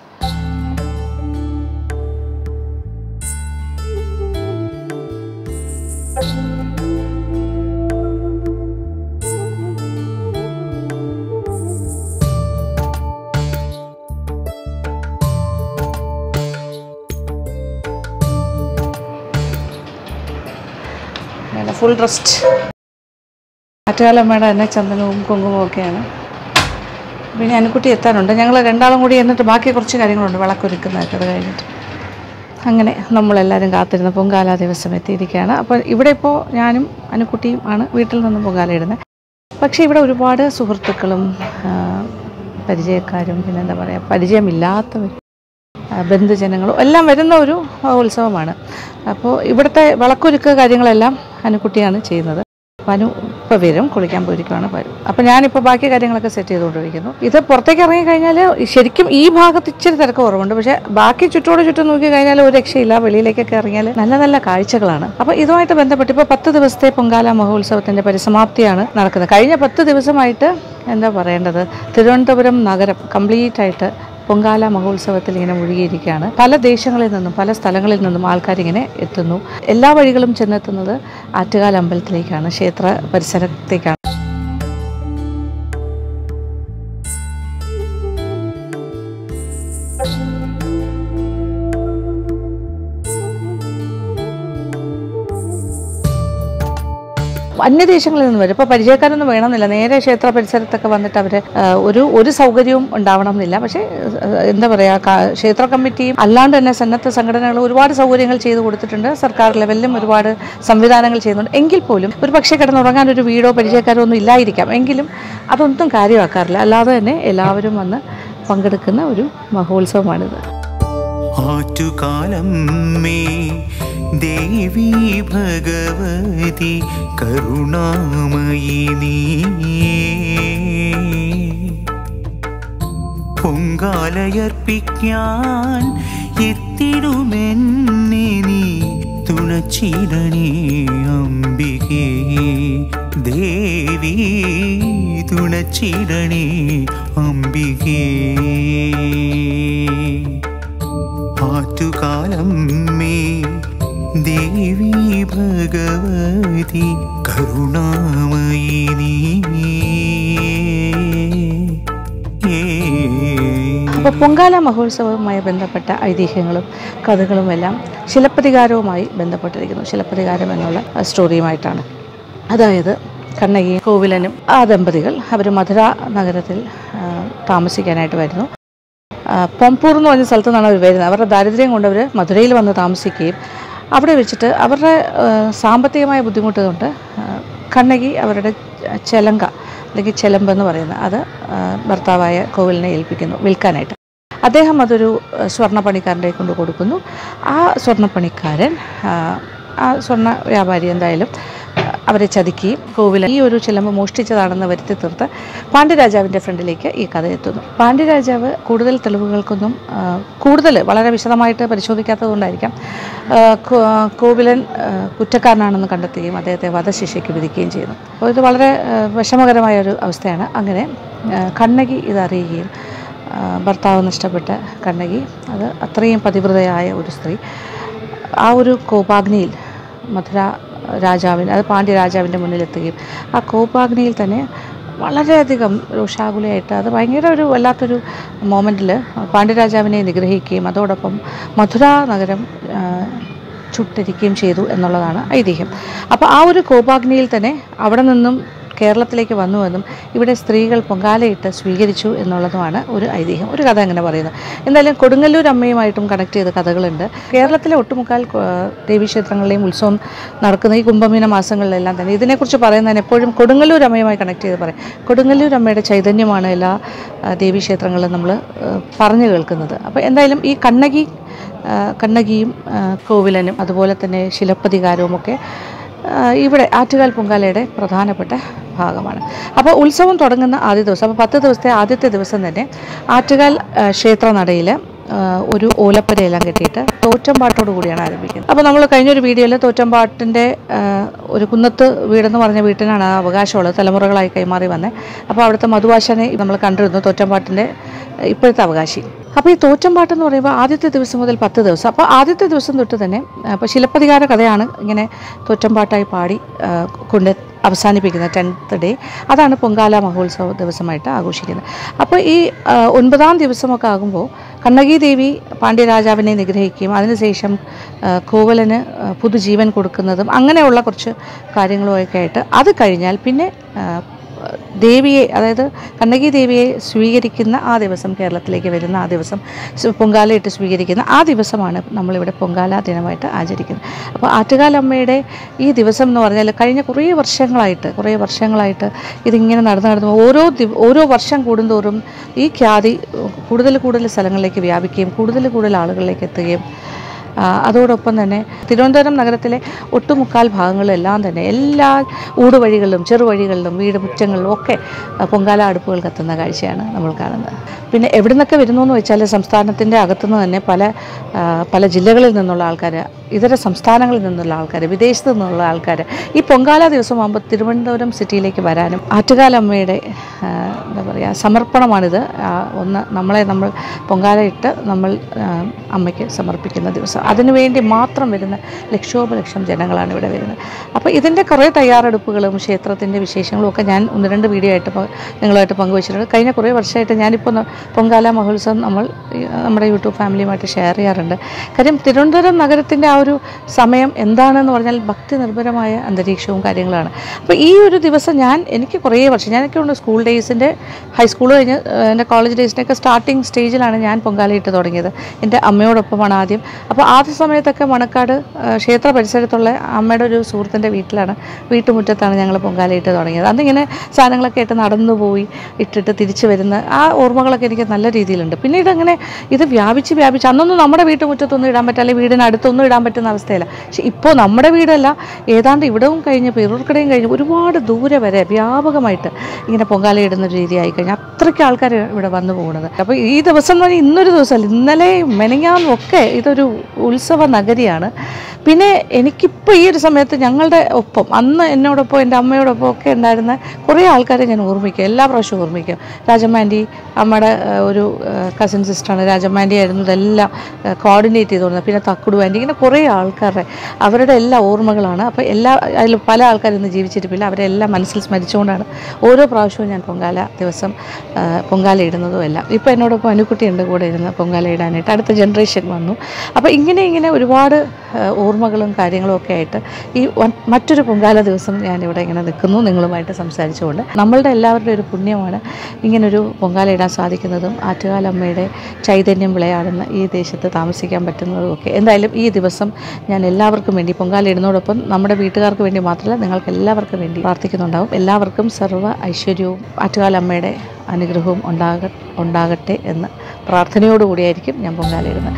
അങ്ങനെ ഫുൾ ഡ്രസ്ഡ് ആറ്റുകാലമ്മയുടെ തന്നെ ചന്ദനവും കുങ്കുമവും ഒക്കെയാണ് പിന്നെ അനുക്കുട്ടി എത്താനുണ്ട് ഞങ്ങൾ രണ്ടാളും കൂടി എന്നിട്ട് ബാക്കി കുറച്ച് കാര്യങ്ങളുണ്ട് വിളക്കൊരുക്കുന്നതൊക്കെ അത് കഴിഞ്ഞിട്ട് അങ്ങനെ നമ്മളെല്ലാവരും കാത്തിരുന്ന പൊങ്കാല ദിവസം എത്തിയിരിക്കുകയാണ് അപ്പോൾ ഇവിടെ ഇപ്പോൾ ഞാനും അനുക്കുട്ടിയും ആണ് വീട്ടിൽ നിന്ന് പൊങ്കാല ഇടുന്നത് പക്ഷേ ഇവിടെ ഒരുപാട് സുഹൃത്തുക്കളും ആ, പരിചയക്കാരും പിന്നെ എന്താ പറയുക പരിചയമില്ലാത്തവർ ആ, ബന്ധുജനങ്ങളും എല്ലാം വരുന്ന ഒരു ആ, ഉത്സവമാണ് അപ്പോൾ ഇവിടുത്തെ വിളക്കൊരുക്ക കാര്യങ്ങളെല്ലാം അനുക്കുട്ടിയാണ് ചെയ്യുന്നത് അപ്പോൾ അനു ഇപ്പോൾ വരും കുളിക്കാൻ പോയിരിക്കുവാണ് വരും അപ്പോൾ ഞാനിപ്പോൾ ബാക്കി കാര്യങ്ങളൊക്കെ സെറ്റ് ചെയ്തുകൊണ്ടിരിക്കുന്നു ഇത് പുറത്തേക്ക് ഇറങ്ങി കഴിഞ്ഞാൽ ശരിക്കും ഈ ഭാഗത്ത് ഇച്ചിരി തിരക്ക് കുറവുണ്ട് പക്ഷേ ബാക്കി ചുറ്റോട് ചുറ്റും നോക്കി കഴിഞ്ഞാൽ ഒരു രക്ഷയില്ല വെളിയിലേക്കൊക്കെ ഇറങ്ങിയാൽ നല്ല നല്ല കാഴ്ചകളാണ് അപ്പോൾ ഇതുമായിട്ട് ബന്ധപ്പെട്ട് ഇപ്പോൾ പത്ത് ദിവസത്തെ പൊങ്കാല മഹോത്സവത്തിൻ്റെ പരിസമാപ്തിയാണ് നടക്കുന്നത് കഴിഞ്ഞ പത്ത് ദിവസമായിട്ട് എന്താ പറയേണ്ടത് തിരുവനന്തപുരം നഗരം കംപ്ലീറ്റ് ആയിട്ട് പൊങ്കാല മഹോത്സവത്തിൽ ഇങ്ങനെ മുഴുകിയിരിക്കുകയാണ് പല ദേശങ്ങളിൽ നിന്നും പല സ്ഥലങ്ങളിൽ നിന്നും ആൾക്കാരിങ്ങനെ എത്തുന്നു എല്ലാ വഴികളും ചെന്നെത്തുന്നത് ആറ്റുകാൽ അമ്പലത്തിലേക്കാണ് ക്ഷേത്ര പരിസരത്തേക്കാണ് അന്യദേശങ്ങളിൽ നിന്ന് വരും ഇപ്പോൾ പരിചയക്കാരൊന്നും വേണമെന്നില്ല നേരെ ക്ഷേത്ര പരിസരത്തൊക്കെ വന്നിട്ട് അവർ ഒരു ഒരു സൗകര്യവും ഉണ്ടാവണം എന്നില്ല പക്ഷേ ആ, എന്താ പറയുക ക്ഷേത്ര കമ്മിറ്റിയും അല്ലാണ്ട് തന്നെ സന്നദ്ധ സംഘടനകൾ ഒരുപാട് സൗകര്യങ്ങൾ ചെയ്തു കൊടുത്തിട്ടുണ്ട് സർക്കാർ ലെവലിലും ഒരുപാട് സംവിധാനങ്ങൾ ചെയ്യുന്നുണ്ട് എങ്കിൽ പോലും ഒരു പക്ഷേ കിടന്നുറങ്ങാൻ ഒരു വീടോ പരിചയക്കാരോ ഒന്നും ഇല്ലായിരിക്കാം എങ്കിലും അതൊന്നും കാര്യമാക്കാറില്ല അല്ലാതെ തന്നെ എല്ലാവരും വന്ന് പങ്കെടുക്കുന്ന ഒരു മഹോത്സവമാണിത് ആറ്റുകാലം മേ ദേവി ഭഗവതി കരുണാമയി നീ പൊങ്കാലയർപ്പിക്കാൻ എത്തിടുമെന്നെ നീ തുണച്ചിടണേ അംബികേ ദേവി തുണച്ചിടണേ അംബികേ ആറ്റുകാലം മേ ദേവി ഭഗവതി കരുണാമയി നീ അപ്പോൾ പൊങ്കാല മഹോത്സവവുമായി ബന്ധപ്പെട്ട ഐതിഹ്യങ്ങളും കഥകളും എല്ലാം ശിലപ്പതികാരവുമായി ബന്ധപ്പെട്ടിരിക്കുന്നു ശിലപ്പതികാരം എന്നുള്ള ആ, സ്റ്റോറിയുമായിട്ടാണ് അതായത് കണ്ണകിയും കോവിലനും ആ ദമ്പതികൾ അവർ മധുര നഗരത്തിൽ ആ, താമസിക്കാനായിട്ട് വരുന്നു ആ, പൊംപൂർ എന്ന് പറഞ്ഞ സ്ഥലത്തു നിന്നാണ് അവർ വരുന്നത് അവരുടെ ദാരിദ്ര്യം കൊണ്ട് അവർ മധുരയിൽ വന്ന് താമസിക്കുകയും അവിടെ വെച്ചിട്ട് അവരുടെ ആ, സാമ്പത്തികമായ ബുദ്ധിമുട്ട് കൊണ്ട് ആ, കണ്ണകി അവരുടെ ചെലങ്ക അല്ലെങ്കിൽ ചെലമ്പ് എന്ന് പറയുന്നത് അത് ആ, ഭർത്താവായ കോവിലിനെ ഏൽപ്പിക്കുന്നു വിൽക്കാനായിട്ട് അദ്ദേഹം അതൊരു ആ, സ്വർണ്ണപ്പണിക്കാരൻ്റെ കൊണ്ട് കൊടുക്കുന്നു ആ സ്വർണ്ണപ്പണിക്കാരൻ ആ, ആ സ്വർണ്ണ വ്യാപാരി എന്തായാലും ആ, അവരെ ചതിക്കുകയും കോവിലൻ ഈ ഒരു ചിലമ്പ് മോഷ്ടിച്ചതാണെന്ന് വരുത്തി തീർത്ത് പാണ്ഡ്യരാജാവിൻ്റെ ഫ്രണ്ടിലേക്ക് ഈ കഥ എത്തുന്നു പാണ്ഡ്യരാജാവ് കൂടുതൽ തെളിവുകൾക്കൊന്നും ആ, കൂടുതൽ വളരെ വിശദമായിട്ട് പരിശോധിക്കാത്തതുകൊണ്ടായിരിക്കാം ആ, കോ- കോവിലൻ ആ, കുറ്റക്കാരനാണെന്ന് കണ്ടെത്തുകയും അദ്ദേഹത്തെ വധശിക്ഷയ്ക്ക് വിധിക്കുകയും ചെയ്യുന്നു അപ്പോൾ ഇത് വളരെ ആ, വിഷമകരമായ ഒരു അവസ്ഥയാണ് അങ്ങനെ ആ, കണ്ണകി ഇതറിയുകയും ആ, ഭർത്താവ് നഷ്ടപ്പെട്ട കണ്ണകി അത് അത്രയും പതിവ്രതയായ ഒരു സ്ത്രീ ആ ഒരു കോപാഗ്നിയിൽ മധുര രാജാവിന് അത് പാണ്ഡ്യ രാജാവിൻ്റെ മുന്നിലെത്തുകയും ആ കോപാഗ്നിയിൽ തന്നെ വളരെയധികം രോഷാകുലയായിട്ട് അത് ഭയങ്കര ഒരു വല്ലാത്തൊരു മൊമെൻറ്റിൽ പാണ്ഡ്യരാജാവിനെ നിഗ്രഹിക്കുകയും അതോടൊപ്പം മധുര നഗരം ആ, ചുട്ടിരിക്കുകയും ചെയ്തു എന്നുള്ളതാണ് ഐതിഹ്യം അപ്പോൾ ആ ഒരു കോപാഗ്നിയിൽ തന്നെ അവിടെ നിന്നും കേരളത്തിലേക്ക് വന്നുവെന്നും ഇവിടെ സ്ത്രീകൾ പൊങ്കാലയിട്ട് സ്വീകരിച്ചു എന്നുള്ളതുമാണ് ഒരു ഐതിഹ്യം ഒരു കഥ അങ്ങനെ പറയുന്നത് എന്തായാലും കൊടുങ്ങല്ലൂർ അമ്മയുമായിട്ടും കണക്ട് ചെയ്ത കഥകളുണ്ട് കേരളത്തിലെ ഒട്ടുമുക്കാൽ ആ, ദേവീക്ഷേത്രങ്ങളിലെയും ഉത്സവം നടക്കുന്ന ഈ കുംഭമീന മാസങ്ങളിലെല്ലാം തന്നെ ഇതിനെക്കുറിച്ച് പറയുന്നതിന് എപ്പോഴും കൊടുങ്ങല്ലൂർ അമ്മയുമായി കണക്ട് ചെയ്ത് പറയും കൊടുങ്ങല്ലൂർ അമ്മയുടെ ചൈതന്യമാണ് എല്ലാ ആ, ദേവീക്ഷേത്രങ്ങളിലും നമ്മൾ പറഞ്ഞു കേൾക്കുന്നത് അപ്പോൾ എന്തായാലും ഈ കണ്ണകി ആ, കണ്ണകിയും ആ, കോവിലനും അതുപോലെ തന്നെ ശിലപ്പതികാരവും ഒക്കെ ആ, ഇവിടെ ആറ്റുകാൽ പൊങ്കാലയുടെ പ്രധാനപ്പെട്ട ഭാഗമാണ് അപ്പോൾ ഉത്സവം തുടങ്ങുന്ന ആദ്യ ദിവസം അപ്പോൾ പത്ത് ദിവസത്തെ ആദ്യത്തെ ദിവസം തന്നെ ആറ്റുകാൽ ആ, ക്ഷേത്രനടയിൽ ആ, ഒരു ഓലപ്പരയെല്ലാം കെട്ടിയിട്ട് തോറ്റമ്പാട്ടോട് കൂടിയാണ് ആരംഭിക്കുന്നത് അപ്പോൾ നമ്മൾ കഴിഞ്ഞൊരു വീഡിയോയിൽ തോറ്റമ്പാട്ടിൻ്റെ ആ, ഒരു കുന്നത്ത് വീടെന്ന് പറഞ്ഞ വീട്ടിനാണ് ആ അവകാശമുള്ളത് തലമുറകളായി കൈമാറി വന്നത് അപ്പോൾ അവിടുത്തെ മധുവാശനെ നമ്മൾ കണ്ടിരുന്നു തോറ്റമ്പാട്ടിൻ്റെ ഇപ്പോഴത്തെ അവകാശി അപ്പോൾ ഈ തോറ്റമ്പാട്ട് എന്ന് പറയുമ്പോൾ ആദ്യത്തെ ദിവസം മുതൽ പത്ത് ദിവസം അപ്പോൾ ആദ്യത്തെ ദിവസം തൊട്ട് തന്നെ അപ്പോൾ ശിലപ്പതികാര കഥയാണ് ഇങ്ങനെ തോറ്റമ്പാട്ടായി പാടി ആ, കൊണ്ട് അവസാനിപ്പിക്കുന്നത് ടെൻത്ത് ഡേ അതാണ് പൊങ്കാല മഹോത്സവ ദിവസമായിട്ട് ആഘോഷിക്കുന്നത് അപ്പോൾ ഈ ആ, ഒൻപതാം ദിവസമൊക്കെ ആകുമ്പോൾ കണ്ണകി ദേവി പാണ്ഡ്യരാജാവിനെ നിഗ്രഹിക്കുകയും അതിനുശേഷം ആ, കോവലന് ആ, പുതുജീവൻ കൊടുക്കുന്നതും അങ്ങനെയുള്ള കുറച്ച് കാര്യങ്ങളുമൊക്കെ ആയിട്ട് അത് കഴിഞ്ഞാൽ പിന്നെ ആ, ദേവിയെ അതായത് കണ്ണകി ദേവിയെ സ്വീകരിക്കുന്ന ആ ദിവസം കേരളത്തിലേക്ക് വരുന്ന ആ ദിവസം സ് പൊങ്കാലയിട്ട് സ്വീകരിക്കുന്ന ആ ദിവസമാണ് നമ്മളിവിടെ പൊങ്കാല ദിനമായിട്ട് ആചരിക്കുന്നത് അപ്പോൾ ആറ്റുകാലമ്മയുടെ ഈ ദിവസം എന്ന് പറഞ്ഞാൽ കഴിഞ്ഞ കുറേ വർഷങ്ങളായിട്ട് കുറേ വർഷങ്ങളായിട്ട് ഇതിങ്ങനെ നടന്ന് നടന്ന് ഓരോ ദിവ ഓരോ വർഷം കൂടുന്തോറും ഈ ഖ്യാതി കൂടുതൽ കൂടുതൽ സ്ഥലങ്ങളിലേക്ക് വ്യാപിക്കുകയും കൂടുതൽ കൂടുതൽ ആളുകളിലേക്ക് എത്തുകയും ആ, അതോടൊപ്പം തന്നെ തിരുവനന്തപുരം നഗരത്തിലെ ഒട്ടുമുക്കാൽ ഭാഗങ്ങളിലെല്ലാം തന്നെ എല്ലാ ഊടുവഴികളിലും ചെറുവഴികളിലും വീട് മുറ്റങ്ങളിലും ഒക്കെ ആ, പൊങ്കാല അടുപ്പുകൾ കത്തുന്ന കാഴ്ചയാണ് നമ്മൾ കാണുന്നത് പിന്നെ എവിടെ നിന്നൊക്കെ വരുന്നു എന്ന് വെച്ചാൽ സംസ്ഥാനത്തിൻ്റെ അകത്തുനിന്ന് തന്നെ പല ആ, പല ജില്ലകളിൽ നിന്നുള്ള ആൾക്കാർ ഇതര സംസ്ഥാനങ്ങളിൽ നിന്നുള്ള ആൾക്കാർ വിദേശത്ത് നിന്നുള്ള ആൾക്കാർ ഈ പൊങ്കാല ദിവസമാകുമ്പോൾ തിരുവനന്തപുരം സിറ്റിയിലേക്ക് വരാനും ആറ്റുകാലമ്മയുടെ ആ, എന്താ പറയുക സമർപ്പണമാണിത് ആ, ഒന്ന് നമ്മളെ നമ്മൾ പൊങ്കാല ഇട്ട് നമ്മൾ ആ, അമ്മയ്ക്ക് സമർപ്പിക്കുന്ന ദിവസം അതിനുവേണ്ടി മാത്രം വരുന്ന ലക്ഷോപലക്ഷം ജനങ്ങളാണ് ഇവിടെ വരുന്നത് അപ്പോൾ ഇതിൻ്റെ കുറേ തയ്യാറെടുപ്പുകളും ക്ഷേത്രത്തിൻ്റെ വിശേഷങ്ങളും ഒക്കെ ഞാൻ ഒന്ന് രണ്ട് വീഡിയോ ആയിട്ട് പ- നിങ്ങളുമായിട്ട് പങ്കുവച്ചിട്ടുണ്ട് കഴിഞ്ഞ കുറേ വർഷമായിട്ട് ഞാനിപ്പോൾ ന- പൊങ്കാല മഹോത്സവം നമ്മൾ ഈ, നമ്മുടെ യൂട്യൂബ് ഫാമിലിയുമായിട്ട് ഷെയർ ചെയ്യാറുണ്ട് കാര്യം തിരുവനന്തപുരം നഗരത്തിൻ്റെ ആ ഒരു സമയം എന്താണെന്ന് പറഞ്ഞാൽ ഭക്തി നിർഭരമായ അന്തരീക്ഷവും കാര്യങ്ങളാണ് അപ്പോൾ ഈ ഒരു ദിവസം ഞാൻ എനിക്ക് കുറേ വർഷം ഞാനൊക്കെ ഉണ്ട് സ്കൂൾ ഡേയ്സിൻ്റെ ഹൈസ്കൂൾ കഴിഞ്ഞ് ഏഹ്, എൻ്റെ കോളേജ് ഡേയ്സിൻ്റെയൊക്കെ സ്റ്റാർട്ടിങ് സ്റ്റേജിലാണ് ഞാൻ പൊങ്കാലയിട്ട് തുടങ്ങിയത് എൻ്റെ അമ്മയോടൊപ്പമാണ് ആദ്യം അപ്പോൾ ആദ്യ സമയത്തൊക്കെ മണക്കാട് ഏഹ്, ക്ഷേത്ര പരിസരത്തുള്ള അമ്മയുടെ ഒരു സുഹൃത്തിൻ്റെ വീട്ടിലാണ് വീട്ടുമുറ്റത്താണ് ഞങ്ങൾ പൊങ്കാലയിട്ട് തുടങ്ങിയത് അന്നിങ്ങനെ സാധനങ്ങളൊക്കെ ആയിട്ട് നടന്നു പോയി ഇട്ടിട്ട് തിരിച്ചു വരുന്ന ആ ഓർമ്മകളൊക്കെ എനിക്ക് നല്ല രീതിയിലുണ്ട് പിന്നീട് അങ്ങനെ ഇത് വ്യാപിച്ച് വ്യാപിച്ച് അന്നൊന്നും നമ്മുടെ വീട്ടുമുറ്റത്തൊന്നും ഇടാൻ പറ്റില്ല അല്ലെങ്കിൽ വീടിനടുത്തൊന്നും ഇടാൻ പറ്റുന്ന അവസ്ഥയല്ല പക്ഷെ ഇപ്പോൾ നമ്മുടെ വീടല്ല ഏതാണ്ട് ഇവിടവും കഴിഞ്ഞ് പെരൂർക്കടയും കഴിഞ്ഞ് ഒരുപാട് ദൂരെ വരെ വ്യാപകമായിട്ട് ഇങ്ങനെ പൊങ്കാല ഇടുന്ന ഒരു രീതിയായി കഴിഞ്ഞാൽ അത്രയ്ക്ക് ആൾക്കാർ ഇവിടെ വന്നു പോകുന്നത് അപ്പോൾ ഈ ദിവസം എന്ന് പറഞ്ഞാൽ ഇന്നൊരു ദിവസമല്ല ഇന്നലെ മെനങ്ങാന്നും ഒക്കെ ഇതൊരു ഉത്സവ നഗരിയാണ് പിന്നെ എനിക്കിപ്പോൾ ഈ ഒരു സമയത്ത് ഞങ്ങളുടെ ഒപ്പം അന്ന് എന്നോടൊപ്പം എൻ്റെ അമ്മയോടൊപ്പം ഒക്കെ ഉണ്ടായിരുന്ന കുറേ ആൾക്കാരെ ഞാൻ ഓർമ്മിക്കും എല്ലാ പ്രാവശ്യവും ഓർമ്മിക്കും രാജമ്മ ആൻറ്റി അമ്മയുടെ ആ, ഒരു കസിൻ സിസ്റ്ററാണ് രാജമ്മ ആൻറ്റി ആയിരുന്നു ഇതെല്ലാം കോർഡിനേറ്റ് ചെയ്തുകൊണ്ടിരുന്നത് പിന്നെ തക്കുടു ആൻറ്റി ഇങ്ങനെ കുറേ ആൾക്കാരുടെ അവരുടെ എല്ലാ ഓർമ്മകളാണ് അപ്പോൾ എല്ലാ അതിൽ പല ആൾക്കാരും ഇന്ന് ജീവിച്ചിരിപ്പില്ല അവരെ എല്ലാം മനസ്സിൽ സ്മരിച്ചുകൊണ്ടാണ് ഓരോ പ്രാവശ്യവും ഞാൻ പൊങ്കാല ദിവസം ആ, പൊങ്കാല ഇടുന്നതും എല്ലാം ഇപ്പോൾ എന്നോടൊപ്പം അനുക്കുട്ടിയുണ്ട് കൂടെ ഇരുന്ന് പൊങ്കാല ഇടാനായിട്ട് അടുത്ത ജനറേഷൻ വന്നു അപ്പോൾ ഇങ്ങനെ ഇങ്ങനെ ഒരുപാട് ആ, ഓർമ്മകളും കാര്യങ്ങളും ഒക്കെ ആയിട്ട് ഈ വ- മറ്റൊരു പൊങ്കാല ദിവസം ഞാനിവിടെ ഇങ്ങനെ നിൽക്കുന്നു നിങ്ങളുമായിട്ട് സംസാരിച്ചുകൊണ്ട് നമ്മളുടെ എല്ലാവരുടെ ഒരു പുണ്യമാണ് ഇങ്ങനൊരു പൊങ്കാല ഇടാൻ സാധിക്കുന്നതും ആറ്റുകാലമ്മയുടെ ചൈതന്യം വിളയാടുന്ന ഈ ദേശത്ത് താമസിക്കാൻ പറ്റുന്നതും ഒക്കെ എന്തായാലും ഈ ദിവസം ഞാൻ എല്ലാവർക്കും വേണ്ടി പൊങ്കാല ഇടുന്നതോടൊപ്പം നമ്മുടെ വീട്ടുകാർക്ക് വേണ്ടി മാത്രമല്ല നിങ്ങൾക്ക് എല്ലാവർക്കും വേണ്ടി പ്രാർത്ഥിക്കുന്നുണ്ടാവും എല്ലാവർക്കും സർവ്വ ഐശ്വര്യവും ആറ്റുകാലമ്മയുടെ അനുഗ്രഹവും ഉണ്ടാക ഉണ്ടാകട്ടെ എന്ന് പ്രാർത്ഥനയോടുകൂടിയായിരിക്കും ഞാൻ പൊങ്കാല ഇടുന്നത്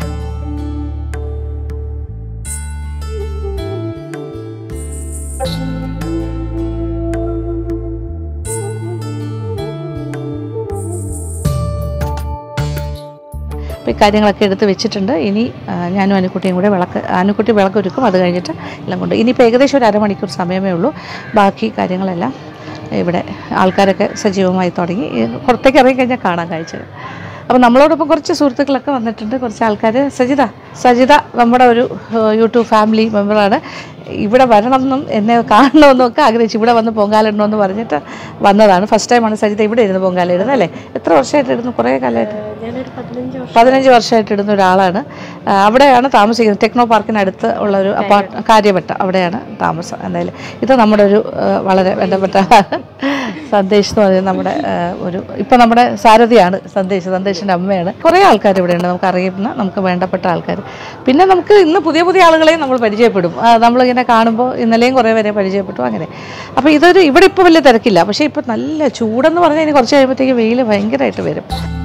അപ്പോൾ ഈ കാര്യങ്ങളൊക്കെ എടുത്ത് വെച്ചിട്ടുണ്ട് ഇനി ആ, ഞാനും അനുക്കുട്ടിയും കൂടെ വിളക്ക് അനുക്കുട്ടി വിളക്ക് ഒരുക്കും അത് കഴിഞ്ഞിട്ട് എല്ലാം കൊണ്ട് ഇനിയിപ്പോൾ ഏകദേശം ഒരു അരമണിക്കൂർ സമയമേ ഉള്ളൂ ബാക്കി കാര്യങ്ങളെല്ലാം ഇവിടെ ആൾക്കാരൊക്കെ സജീവമായി തുടങ്ങി ഈ പുറത്തേക്ക് ഇറങ്ങി കഴിഞ്ഞാൽ കാണാൻ കാഴ്ചകൾ അപ്പോൾ നമ്മളോടൊപ്പം കുറച്ച് സുഹൃത്തുക്കളൊക്കെ വന്നിട്ടുണ്ട് കുറച്ച് ആൾക്കാർ സജിത സജിത നമ്മുടെ ഒരു ഏഹ്, യൂട്യൂബ് ഫാമിലി മെമ്പറാണ് ഇവിടെ വരണമെന്നും എന്നെ കാണണമെന്നും ഒക്കെ ആഗ്രഹിച്ചു ഇവിടെ വന്ന് പൊങ്കാലിടണമെന്ന് പറഞ്ഞിട്ട് വന്നതാണ് ഫസ്റ്റ് ടൈമാണ് സജിത ഇവിടെ ഇരുന്ന് പൊങ്കാല ഇടുന്നത് അല്ലേ എത്ര വർഷമായിട്ട് ഇടുന്നു കുറേ കാലമായിട്ട് പതിനഞ്ച് വർഷമായിട്ട് ഇടുന്ന ഒരാളാണ് ആ, അവിടെയാണ് താമസിക്കുന്നത് ടെക്നോ പാർക്കിനടുത്ത് ഉള്ള ഒരു അപ്പാർട്ട് കാര്യപ്പെട്ട അവിടെയാണ് താമസം എന്തായാലും ഇത് നമ്മുടെ ഒരു ആ, വളരെ ബന്ധപ്പെട്ട സന്ദേശ് എന്ന് പറയുന്നത് നമ്മുടെ ആ, ഒരു ഇപ്പം നമ്മുടെ സാരഥിയാണ് സന്ദേശ് സന്ദേശിൻ്റെ അമ്മയാണ് കുറേ ആൾക്കാർ ഇവിടെയുണ്ട് നമുക്ക് അറിയുന്ന നമുക്ക് വേണ്ടപ്പെട്ട ആൾക്കാർ പിന്നെ നമുക്ക് ഇന്ന് പുതിയ പുതിയ ആളുകളെയും നമ്മൾ പരിചയപ്പെടും ആ, നമ്മളിങ്ങനെ കാണുമ്പോൾ ഇന്നലെയും കുറേ പേരെ പരിചയപ്പെട്ടു അങ്ങനെ അപ്പോൾ ഇതൊരു ഇവിടെ ഇപ്പോൾ വലിയ തിരക്കില്ല പക്ഷേ ഇപ്പോൾ നല്ല ചൂടെന്ന് പറഞ്ഞാൽ ഇനി കുറച്ച് കഴിയുമ്പോഴത്തേക്ക് വെയിൽ ഭയങ്കരമായിട്ട് വരും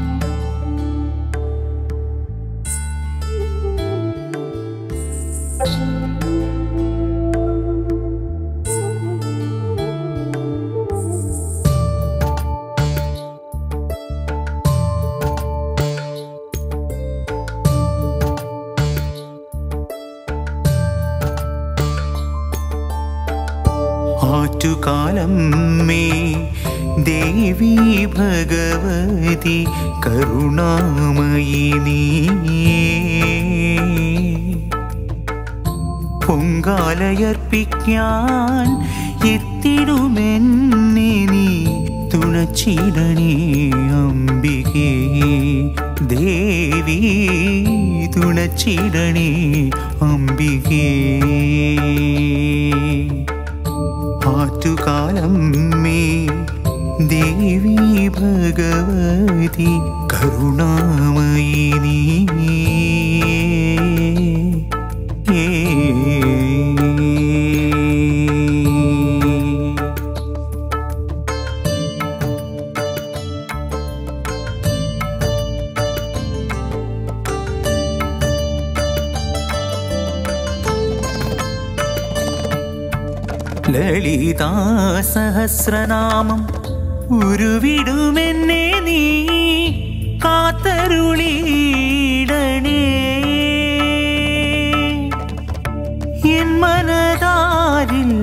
ആറ്റുകാലം മേ ദേവി ഭഗവതി കരുണാമയി നീയേ പൊങ്കാലയർപ്പിക്കാൻ എത്തിടുമെന്നെ നീ തുണച്ചിടണേ അംബികേ ദേവി തുണച്ചിടണേ അംബികേ ആറ്റുകാലം മേ ദേവി ഭഗവതി കരുണാമയി നീ ലളിതാ സഹസ്രനാമം ഉരുവിടുമെന്നെ നീ കാത്തരുളിടണേ എൻ മനതാരിൽ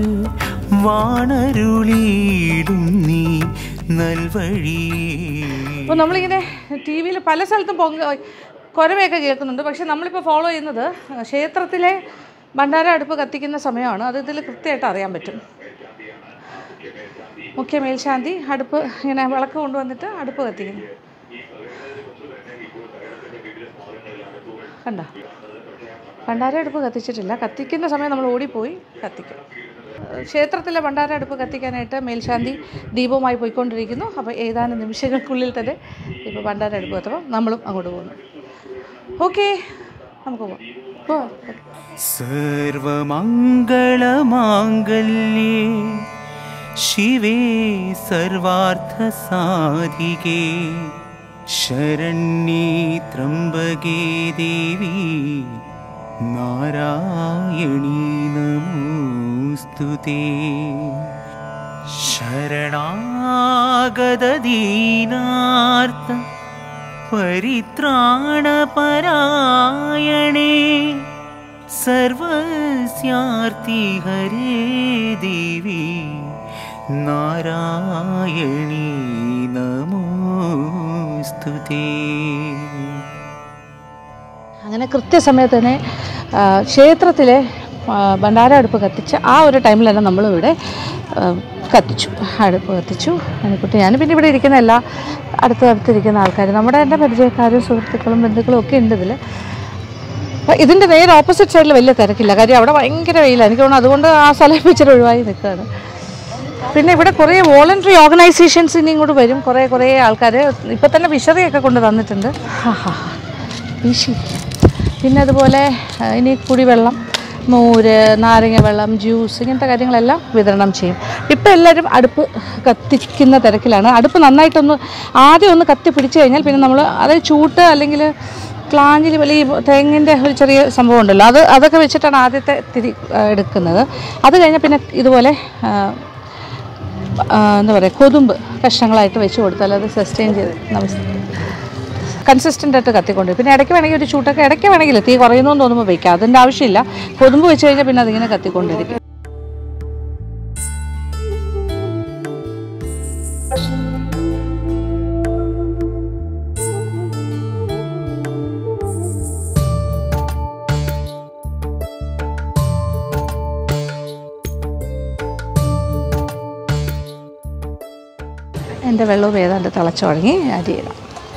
വാണരുളിയിടും നീ നൽവഴിയേ അപ്പോൾ നമ്മളിങ്ങനെ ടി വിയിൽ പല സ്ഥലത്തും പൊങ്ക കുരവയൊക്കെ കേൾക്കുന്നുണ്ട് പക്ഷെ നമ്മളിപ്പോൾ ഫോളോ ചെയ്യുന്നത് ക്ഷേത്രത്തിലെ ഭണ്ഡാര അടുപ്പ് കത്തിക്കുന്ന സമയമാണ് അത് ഇതിൽ കൃത്യമായിട്ട് അറിയാൻ പറ്റും മുഖ്യ മേൽശാന്തി അടുപ്പ് ഇങ്ങനെ വിളക്ക് കൊണ്ടുവന്നിട്ട് അടുപ്പ് കത്തിക്കുന്നു കണ്ട ഭണ്ഡാര അടുപ്പ് കത്തിച്ചിട്ടില്ല കത്തിക്കുന്ന സമയം നമ്മൾ ഓടിപ്പോയി കത്തിക്കും ക്ഷേത്രത്തിലെ ഭണ്ഡാര അടുപ്പ് കത്തിക്കാനായിട്ട് മേൽശാന്തി ദീപവുമായി പോയിക്കൊണ്ടിരിക്കുന്നു അപ്പോൾ ഏതാനും നിമിഷങ്ങൾക്കുള്ളിൽ തന്നെ ഇപ്പോൾ ഭണ്ഡാര അടുപ്പ് കത്തുമ്പോൾ നമ്മളും അങ്ങോട്ട് പോകുന്നു ഓക്കെ നമുക്ക് പോവാം പോവാം സർവമംഗളമാംഗല്യേ ശിവേ സർവാർത്ഥസാധികേ ശരണ്യേ ത്രംബകേ ദേവി നാരായണീ നമോസ്തുതേ ശരണാഗതദീനാർത്ത പരിത്രാണപരായണേ സർവസ്യാർത്തി ഹരേ ദേവി നാരായണീ നമോസ്തുതേ അങ്ങനെ കൃത്യസമയത്ത് തന്നെ ആ, ക്ഷേത്രത്തിലെ ആ, ഭണ്ഡാര അടുപ്പ് കത്തിച്ച് ആ ഒരു ടൈമിൽ തന്നെ നമ്മളിവിടെ ആ, കത്തിച്ചു അടുപ്പ് കത്തിച്ചു അതിനെക്കുറിച്ച് ഞാൻ പിന്നെ ഇവിടെ ഇരിക്കുന്ന എല്ലാ അടുത്ത് അടുത്തിരിക്കുന്ന ആൾക്കാർ നമ്മുടെ എൻ്റെ പരിചയക്കാരും സുഹൃത്തുക്കളും ബന്ധുക്കളും ഒക്കെ ഉണ്ട് ഇതിൽ അപ്പോൾ ഇതിൻ്റെ നേരെ ഓപ്പോസിറ്റ് സൈഡിൽ വലിയ തിരക്കില്ല കാര്യം അവിടെ ഭയങ്കര വെയിലാണ് എനിക്ക് തോന്നുന്നു അതുകൊണ്ട് ആ സ്ഥലം ഇച്ചിരി ഒഴിവായി നിൽക്കുകയാണ് പിന്നെ ഇവിടെ കുറേ വോളണ്ടറി ഓർഗനൈസേഷൻസ് ഇനി ഇങ്ങോട്ട് വരും കുറേ കുറേ ആൾക്കാർ ഇപ്പം തന്നെ വിശറിയൊക്കെ കൊണ്ട് തന്നിട്ടുണ്ട് ഹാ ഹാ ഹാ. വീശി പിന്നെ അതുപോലെ ആ, ഇനി കുടിവെള്ളം മോര് നാരങ്ങ വെള്ളം ജ്യൂസ് ഇങ്ങനത്തെ കാര്യങ്ങളെല്ലാം വിതരണം ചെയ്യും ഇപ്പം എല്ലാവരും അടുപ്പ് കത്തിക്കുന്ന തിരക്കിലാണ് അടുപ്പ് നന്നായിട്ടൊന്ന് ആദ്യം ഒന്ന് കത്തി പിടിച്ചു കഴിഞ്ഞാൽ പിന്നെ നമ്മൾ അത് ചൂട്ട് അല്ലെങ്കിൽ ക്ലാഞ്ചിൽ വലിയ ഈ തേങ്ങിൻ്റെ ഒരു ചെറിയ സംഭവം ഉണ്ടല്ലോ അത് അതൊക്കെ വെച്ചിട്ടാണ് ആദ്യത്തെ തിരി ആ, എടുക്കുന്നത് അത് കഴിഞ്ഞാൽ പിന്നെ ഇതുപോലെ ആ, ആ, എന്താ പറയുക കൊതുമ്പ് കഷ്ണങ്ങളായിട്ട് വെച്ച് കൊടുത്താൽ അത് സസ്റ്റെയിൻ ചെയ്ത് നമുക്ക് കൺസിസ്റ്റൻ്റ് ആയിട്ട് കത്തിക്കൊണ്ട് പിന്നെ ഇടയ്ക്ക് വേണമെങ്കിൽ ഒരു ചൂട്ടൊക്കെ ഇടയ്ക്ക് വേണമെങ്കിൽ തീ കുറയുന്നു എന്ന് തോന്നുമ്പോൾ വയ്ക്കാം അതിൻ്റെ ആവശ്യമില്ല കൊതുമ്പ് വെച്ച് കഴിഞ്ഞാൽ പിന്നെ അതിങ്ങനെ കത്തിക്കൊണ്ടിരിക്കും ഇതിൻ്റെ വെള്ളവും ഏതാണ്ട് തിളച്ചു തുടങ്ങി ആഡ് ചെയ്യണം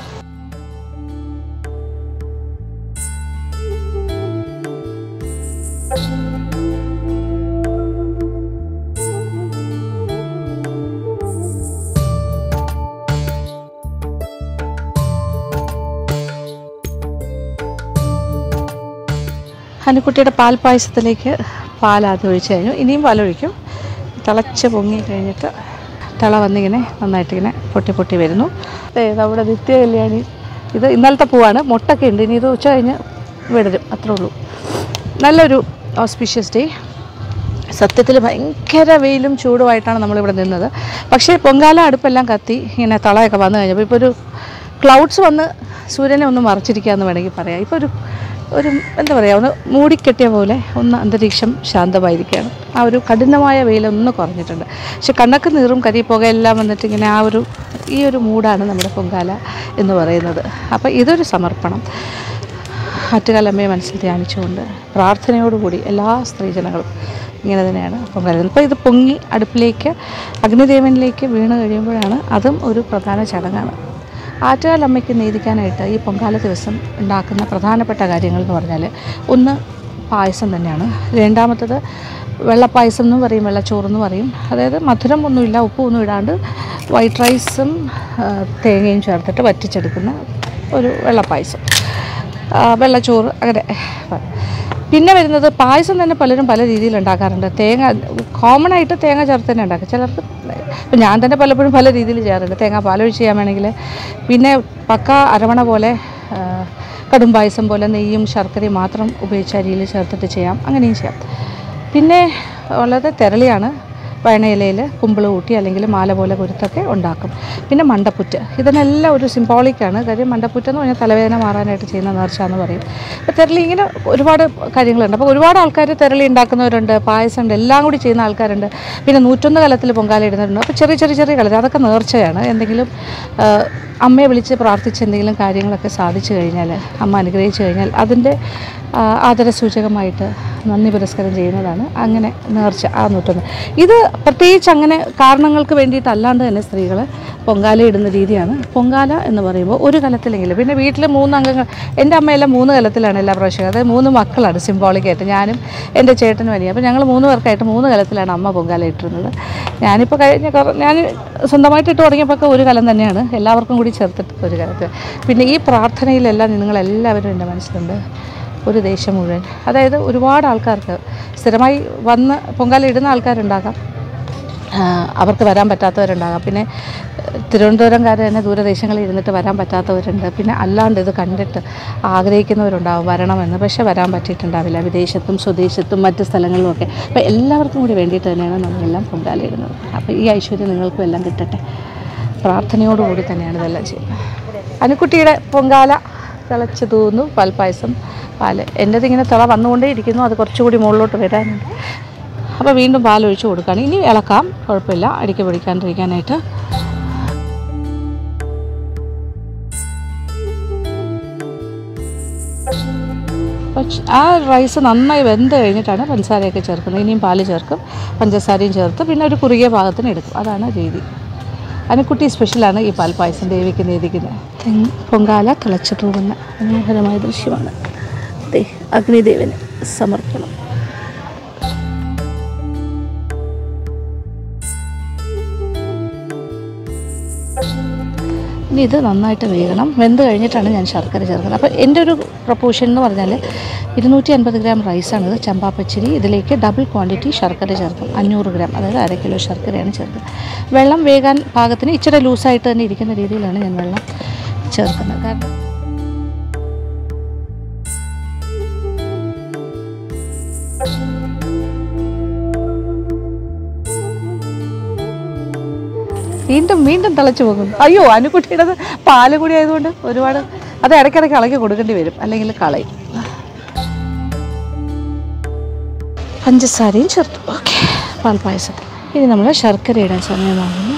ഹനുക്കുട്ടിയുടെ പാൽ പായസത്തിലേക്ക് പാൽ ആദ്യം ഒഴിച്ച് കഴിഞ്ഞു ഇനിയും പാലൊഴിക്കും തിളച്ച് പൊങ്ങി കഴിഞ്ഞിട്ട് തിള വന്നിങ്ങനെ നന്നായിട്ടിങ്ങനെ പൊട്ടി പൊട്ടി വരുന്നു ദേ നമ്മുടെ നിത്യ കല്യാണി ഇത് ഇന്നലത്തെ പൂവാണ് മുട്ടൊക്കെ ഉണ്ട് ഇനി ഇത് ഉച്ച കഴിഞ്ഞ് വിടരും അത്രേ ഉള്ളൂ നല്ലൊരു ഓസ്പീഷ്യസ് ഡേ സത്യത്തിൽ ഭയങ്കര വെയിലും ചൂടുമായിട്ടാണ് നമ്മളിവിടെ നിന്നത് പക്ഷേ പൊങ്കാല അടുപ്പെല്ലാം കത്തി ഇങ്ങനെ തളയൊക്കെ വന്നു കഴിഞ്ഞപ്പോൾ ഇപ്പോൾ ഒരു ക്ലൗഡ്സ് വന്ന് സൂര്യനെ ഒന്ന് മറച്ചിരിക്കുകയെന്ന് വേണമെങ്കിൽ പറയാം ഇപ്പോൾ ഒരു ഒരു എന്താ പറയുക ഒന്ന് മൂടിക്കെട്ടിയ പോലെ ഒന്ന് അന്തരീക്ഷം ശാന്തമായിരിക്കുകയാണ് ആ ഒരു കഠിനമായ വെയിലൊന്ന് കുറഞ്ഞിട്ടുണ്ട് പക്ഷെ കണ്ണക്ക് നീറും കരിപ്പുക എല്ലാം വന്നിട്ട് ഇങ്ങനെ ആ ഒരു ഈ ഒരു മൂഡാണ് നമ്മുടെ പൊങ്കാല എന്ന് പറയുന്നത് അപ്പോൾ ഇതൊരു സമർപ്പണം ആറ്റുകാലമ്മയെ മനസ്സിൽ ധ്യാനിച്ചുകൊണ്ട് പ്രാർത്ഥനയോടുകൂടി എല്ലാ സ്ത്രീജനങ്ങളും ഇങ്ങനെ തന്നെയാണ് പൊങ്കാല ഇപ്പോൾ ഇത് പൊങ്ങി അടുപ്പിലേക്ക് അഗ്നിദേവനിലേക്ക് വീണ് കഴിയുമ്പോഴാണ് അതും ഒരു പ്രധാന ചടങ്ങാണ് ആറ്റുകാലമ്മയ്ക്ക് നീതിക്കാനായിട്ട് ഈ പൊങ്കാല ദിവസം ഉണ്ടാക്കുന്ന പ്രധാനപ്പെട്ട കാര്യങ്ങൾ എന്ന് പറഞ്ഞാൽ ഒന്ന് പായസം തന്നെയാണ് രണ്ടാമത്തത് വെള്ളപ്പായസം എന്ന് പറയും വെള്ളച്ചോറെന്ന് പറയും അതായത് മധുരം ഒന്നുമില്ല ഉപ്പൊന്നും ഇടാണ്ട് വൈറ്റ് റൈസും ആ, തേങ്ങയും ചേർത്തിട്ട് വറ്റിച്ചെടുക്കുന്ന ഒരു വെള്ളപ്പായസം ആ, വെള്ളച്ചോറ് അങ്ങനെ പിന്നെ വരുന്നത് പായസം തന്നെ പലരും പല രീതിയിൽ ഉണ്ടാക്കാറുണ്ട് തേങ്ങ കോമൺ ആയിട്ട് തേങ്ങ ചേർത്ത് തന്നെ ഉണ്ടാക്കും ചിലർക്ക് ഇപ്പം ഞാൻ തന്നെ പലപ്പോഴും പല രീതിയിൽ ചെയ്യാറുണ്ട് തേങ്ങ പാലൊഴിച്ച് ചെയ്യാൻ വേണമെങ്കിൽ പിന്നെ പക്ക അരവണ പോലെ ആ, കടും പായസം പോലെ നെയ്യും ശർക്കരയും മാത്രം ഉപയോഗിച്ച് അരിയിൽ ചേർത്തിട്ട് ചെയ്യാം അങ്ങനെയും ചെയ്യാം പിന്നെ ഉള്ളത് തെരളിയാണ് വയണയിലയിൽ കുമ്പിൾ കൂട്ടി അല്ലെങ്കിൽ മാല പോലെ കുരുത്തൊക്കെ ഉണ്ടാക്കും പിന്നെ മണ്ടപ്പുറ്റ് ഇതിനെല്ലാം ഒരു സിംബോളിക്കാണ് കാര്യം മണ്ടപ്പുറ്റ് എന്ന് പറഞ്ഞാൽ തലവേദന മാറാനായിട്ട് ചെയ്യുന്ന നേർച്ച എന്ന് പറയും അപ്പോൾ തെരളി ഇങ്ങനെ ഒരുപാട് കാര്യങ്ങളുണ്ട് അപ്പോൾ ഒരുപാട് ആൾക്കാർ തെരളി ഉണ്ടാക്കുന്നവരുണ്ട് പായസം ഉണ്ട് എല്ലാം കൂടി ചെയ്യുന്ന ആൾക്കാരുണ്ട് പിന്നെ നൂറ്റൊന്ന് കലത്തിൽ പൊങ്കാല ഇടുന്നവരുണ്ട് അപ്പോൾ ചെറിയ ചെറിയ ചെറിയ കലത്തിൽ അതൊക്കെ നേർച്ചയാണ് എന്തെങ്കിലും ആ, അമ്മയെ വിളിച്ച് പ്രാർത്ഥിച്ച് എന്തെങ്കിലും കാര്യങ്ങളൊക്കെ സാധിച്ചു കഴിഞ്ഞാൽ അമ്മ അനുഗ്രഹിച്ചു കഴിഞ്ഞാൽ അതിൻ്റെ ആ, ആദരസൂചകമായിട്ട് നന്ദി പുരസ്കാരം ചെയ്യുന്നതാണ് അങ്ങനെ നേർച്ച ആ നൂറ്റൊന്ന് ഇത് പ്രത്യേകിച്ച് അങ്ങനെ കാരണങ്ങൾക്ക് വേണ്ടിയിട്ടല്ലാണ്ട് തന്നെ സ്ത്രീകൾ പൊങ്കാല ഇടുന്ന രീതിയാണ് പൊങ്കാല എന്ന് പറയുമ്പോൾ ഒരു കലത്തിലെങ്കിലും പിന്നെ വീട്ടിൽ മൂന്ന് അംഗങ്ങൾ എൻ്റെ അമ്മയെല്ലാം മൂന്ന് കലത്തിലാണ് എല്ലാ പ്രാവശ്യവും അതായത് മൂന്ന് മക്കളാണ് സിംബോളിക്കായിട്ട് ഞാനും എൻ്റെ ചേട്ടനും അനിയും അപ്പോൾ ഞങ്ങൾ മൂന്ന് പേർക്കായിട്ട് മൂന്ന് കലത്തിലാണ് അമ്മ പൊങ്കാല ഇട്ടിരുന്നത് ഞാനിപ്പോൾ കഴിഞ്ഞ കുറ- ഞാൻ സ്വന്തമായിട്ട് ഇട്ട് തുടങ്ങിയപ്പോൾ ഒരു കലം തന്നെയാണ് എല്ലാവർക്കും കൂടി ചേർത്തിട്ട് ഒരു കലത്തിൽ പിന്നെ ഈ പ്രാർത്ഥനയിലെല്ലാം നിങ്ങളെല്ലാവരും എൻ്റെ മനസ്സിലുണ്ട് ഒരു ദേശം മുഴുവൻ അതായത് ഒരുപാട് ആൾക്കാർക്ക് സ്ഥിരമായി വന്ന് പൊങ്കാല ഇടുന്ന ആൾക്കാരുണ്ടാകാം ആ, അവർക്ക് വരാൻ പറ്റാത്തവരുണ്ടാകാം പിന്നെ ഏഹ്, തിരുവനന്തപുരംകാർ തന്നെ ദൂരദേശങ്ങളിൽ ഇരുന്നിട്ട് വരാൻ പറ്റാത്തവരുണ്ട് പിന്നെ അല്ലാണ്ട് ഇത് കണ്ടിട്ട് ആഗ്രഹിക്കുന്നവരുണ്ടാവും വരണമെന്ന് പക്ഷേ വരാൻ പറ്റിയിട്ടുണ്ടാവില്ല വിദേശത്തും സ്വദേശത്തും മറ്റ് സ്ഥലങ്ങളിലുമൊക്കെ അപ്പോൾ എല്ലാവർക്കും കൂടി വേണ്ടിയിട്ട് തന്നെയാണ് നമ്മളെല്ലാം പൊങ്കാല ഇടുന്നത് അപ്പോൾ ഈ ഐശ്വര്യം നിങ്ങൾക്കും എല്ലാം കിട്ടട്ടെ പ്രാർത്ഥനയോടുകൂടി തന്നെയാണ് ഇതെല്ലാം ചെയ്യുന്നത് അനുക്കുട്ടിയുടെ പൊങ്കാല തിളച്ച് തൂന്നു പാൽപ്പായസം പാല് എൻ്റെത് ഇങ്ങനെ തിള വന്നുകൊണ്ടേ ഇരിക്കുന്നു അത് കുറച്ചുകൂടി മുകളിലോട്ട് വരാനുണ്ട് അപ്പോൾ വീണ്ടും പാലൊഴിച്ച് കൊടുക്കുകയാണ് ഇനി ഇളക്കാം കുഴപ്പമില്ല അടിക്ക് പിടിക്കാണ്ടിരിക്കാനായിട്ട് പക്ഷ ആ റൈസ് നന്നായി വെന്ത് കഴിഞ്ഞിട്ടാണ് പഞ്ചസാരയൊക്കെ ചേർക്കുന്നത് ഇനിയും പാല് ചേർക്കും പഞ്ചസാരയും ചേർത്ത് പിന്നെ ഒരു കുറുകിയ ഭാഗത്തിന് എടുക്കും അതാണ് രീതി അനുക്കുട്ടി സ്പെഷ്യലാണ് ഈ പാൽപ്പായസം ദേവിക്ക് നേദിക്കുന്നത് തെങ്ങ് പൊങ്കാല തിളച്ചു തൂകുന്ന മനോഹരമായ ദൃശ്യമാണ് ദേ അഗ്നിദേവന് സമർപ്പണം ഇനി ഇത് നന്നായിട്ട് വേകണം വെന്ത് കഴിഞ്ഞിട്ടാണ് ഞാൻ ശർക്കര ചേർക്കുന്നത് അപ്പോൾ എൻ്റെ ഒരു പ്രപ്പോഷൻ എന്ന് പറഞ്ഞാൽ ഇരുന്നൂറ്റി അൻപത് ഗ്രാം റൈസാണിത് ചമ്പാ പച്ചരി ഇതിലേക്ക് ഡബിൾ ക്വാണ്ടിറ്റി ശർക്കര ചേർക്കും അഞ്ഞൂറ് ഗ്രാം അതായത് അര കിലോ ശർക്കരയാണ് ചേർക്കുന്നത് വെള്ളം വേകാൻ പാകത്തിന് ഇച്ചിരി ലൂസായിട്ട് തന്നെ ഇരിക്കുന്ന രീതിയിലാണ് ഞാൻ വെള്ളം ചേർക്കുന്നത് കാരണം വീണ്ടും വീണ്ടും തിളച്ചു പോകും അയ്യോ അനുക്കുട്ടിയുടെ പാല് കൂടി ആയതുകൊണ്ട് ഒരുപാട് അത് ഇടയ്ക്കിടയ്ക്ക് ഇളകി കൊടുക്കേണ്ടി വരും അല്ലെങ്കിൽ കളയും പഞ്ചസാരയും ചേർത്തു ഓക്കെ പാൽപ്പായസം ഇനി നമ്മൾ ശർക്കര ഇടാൻ സമയമാകുന്നു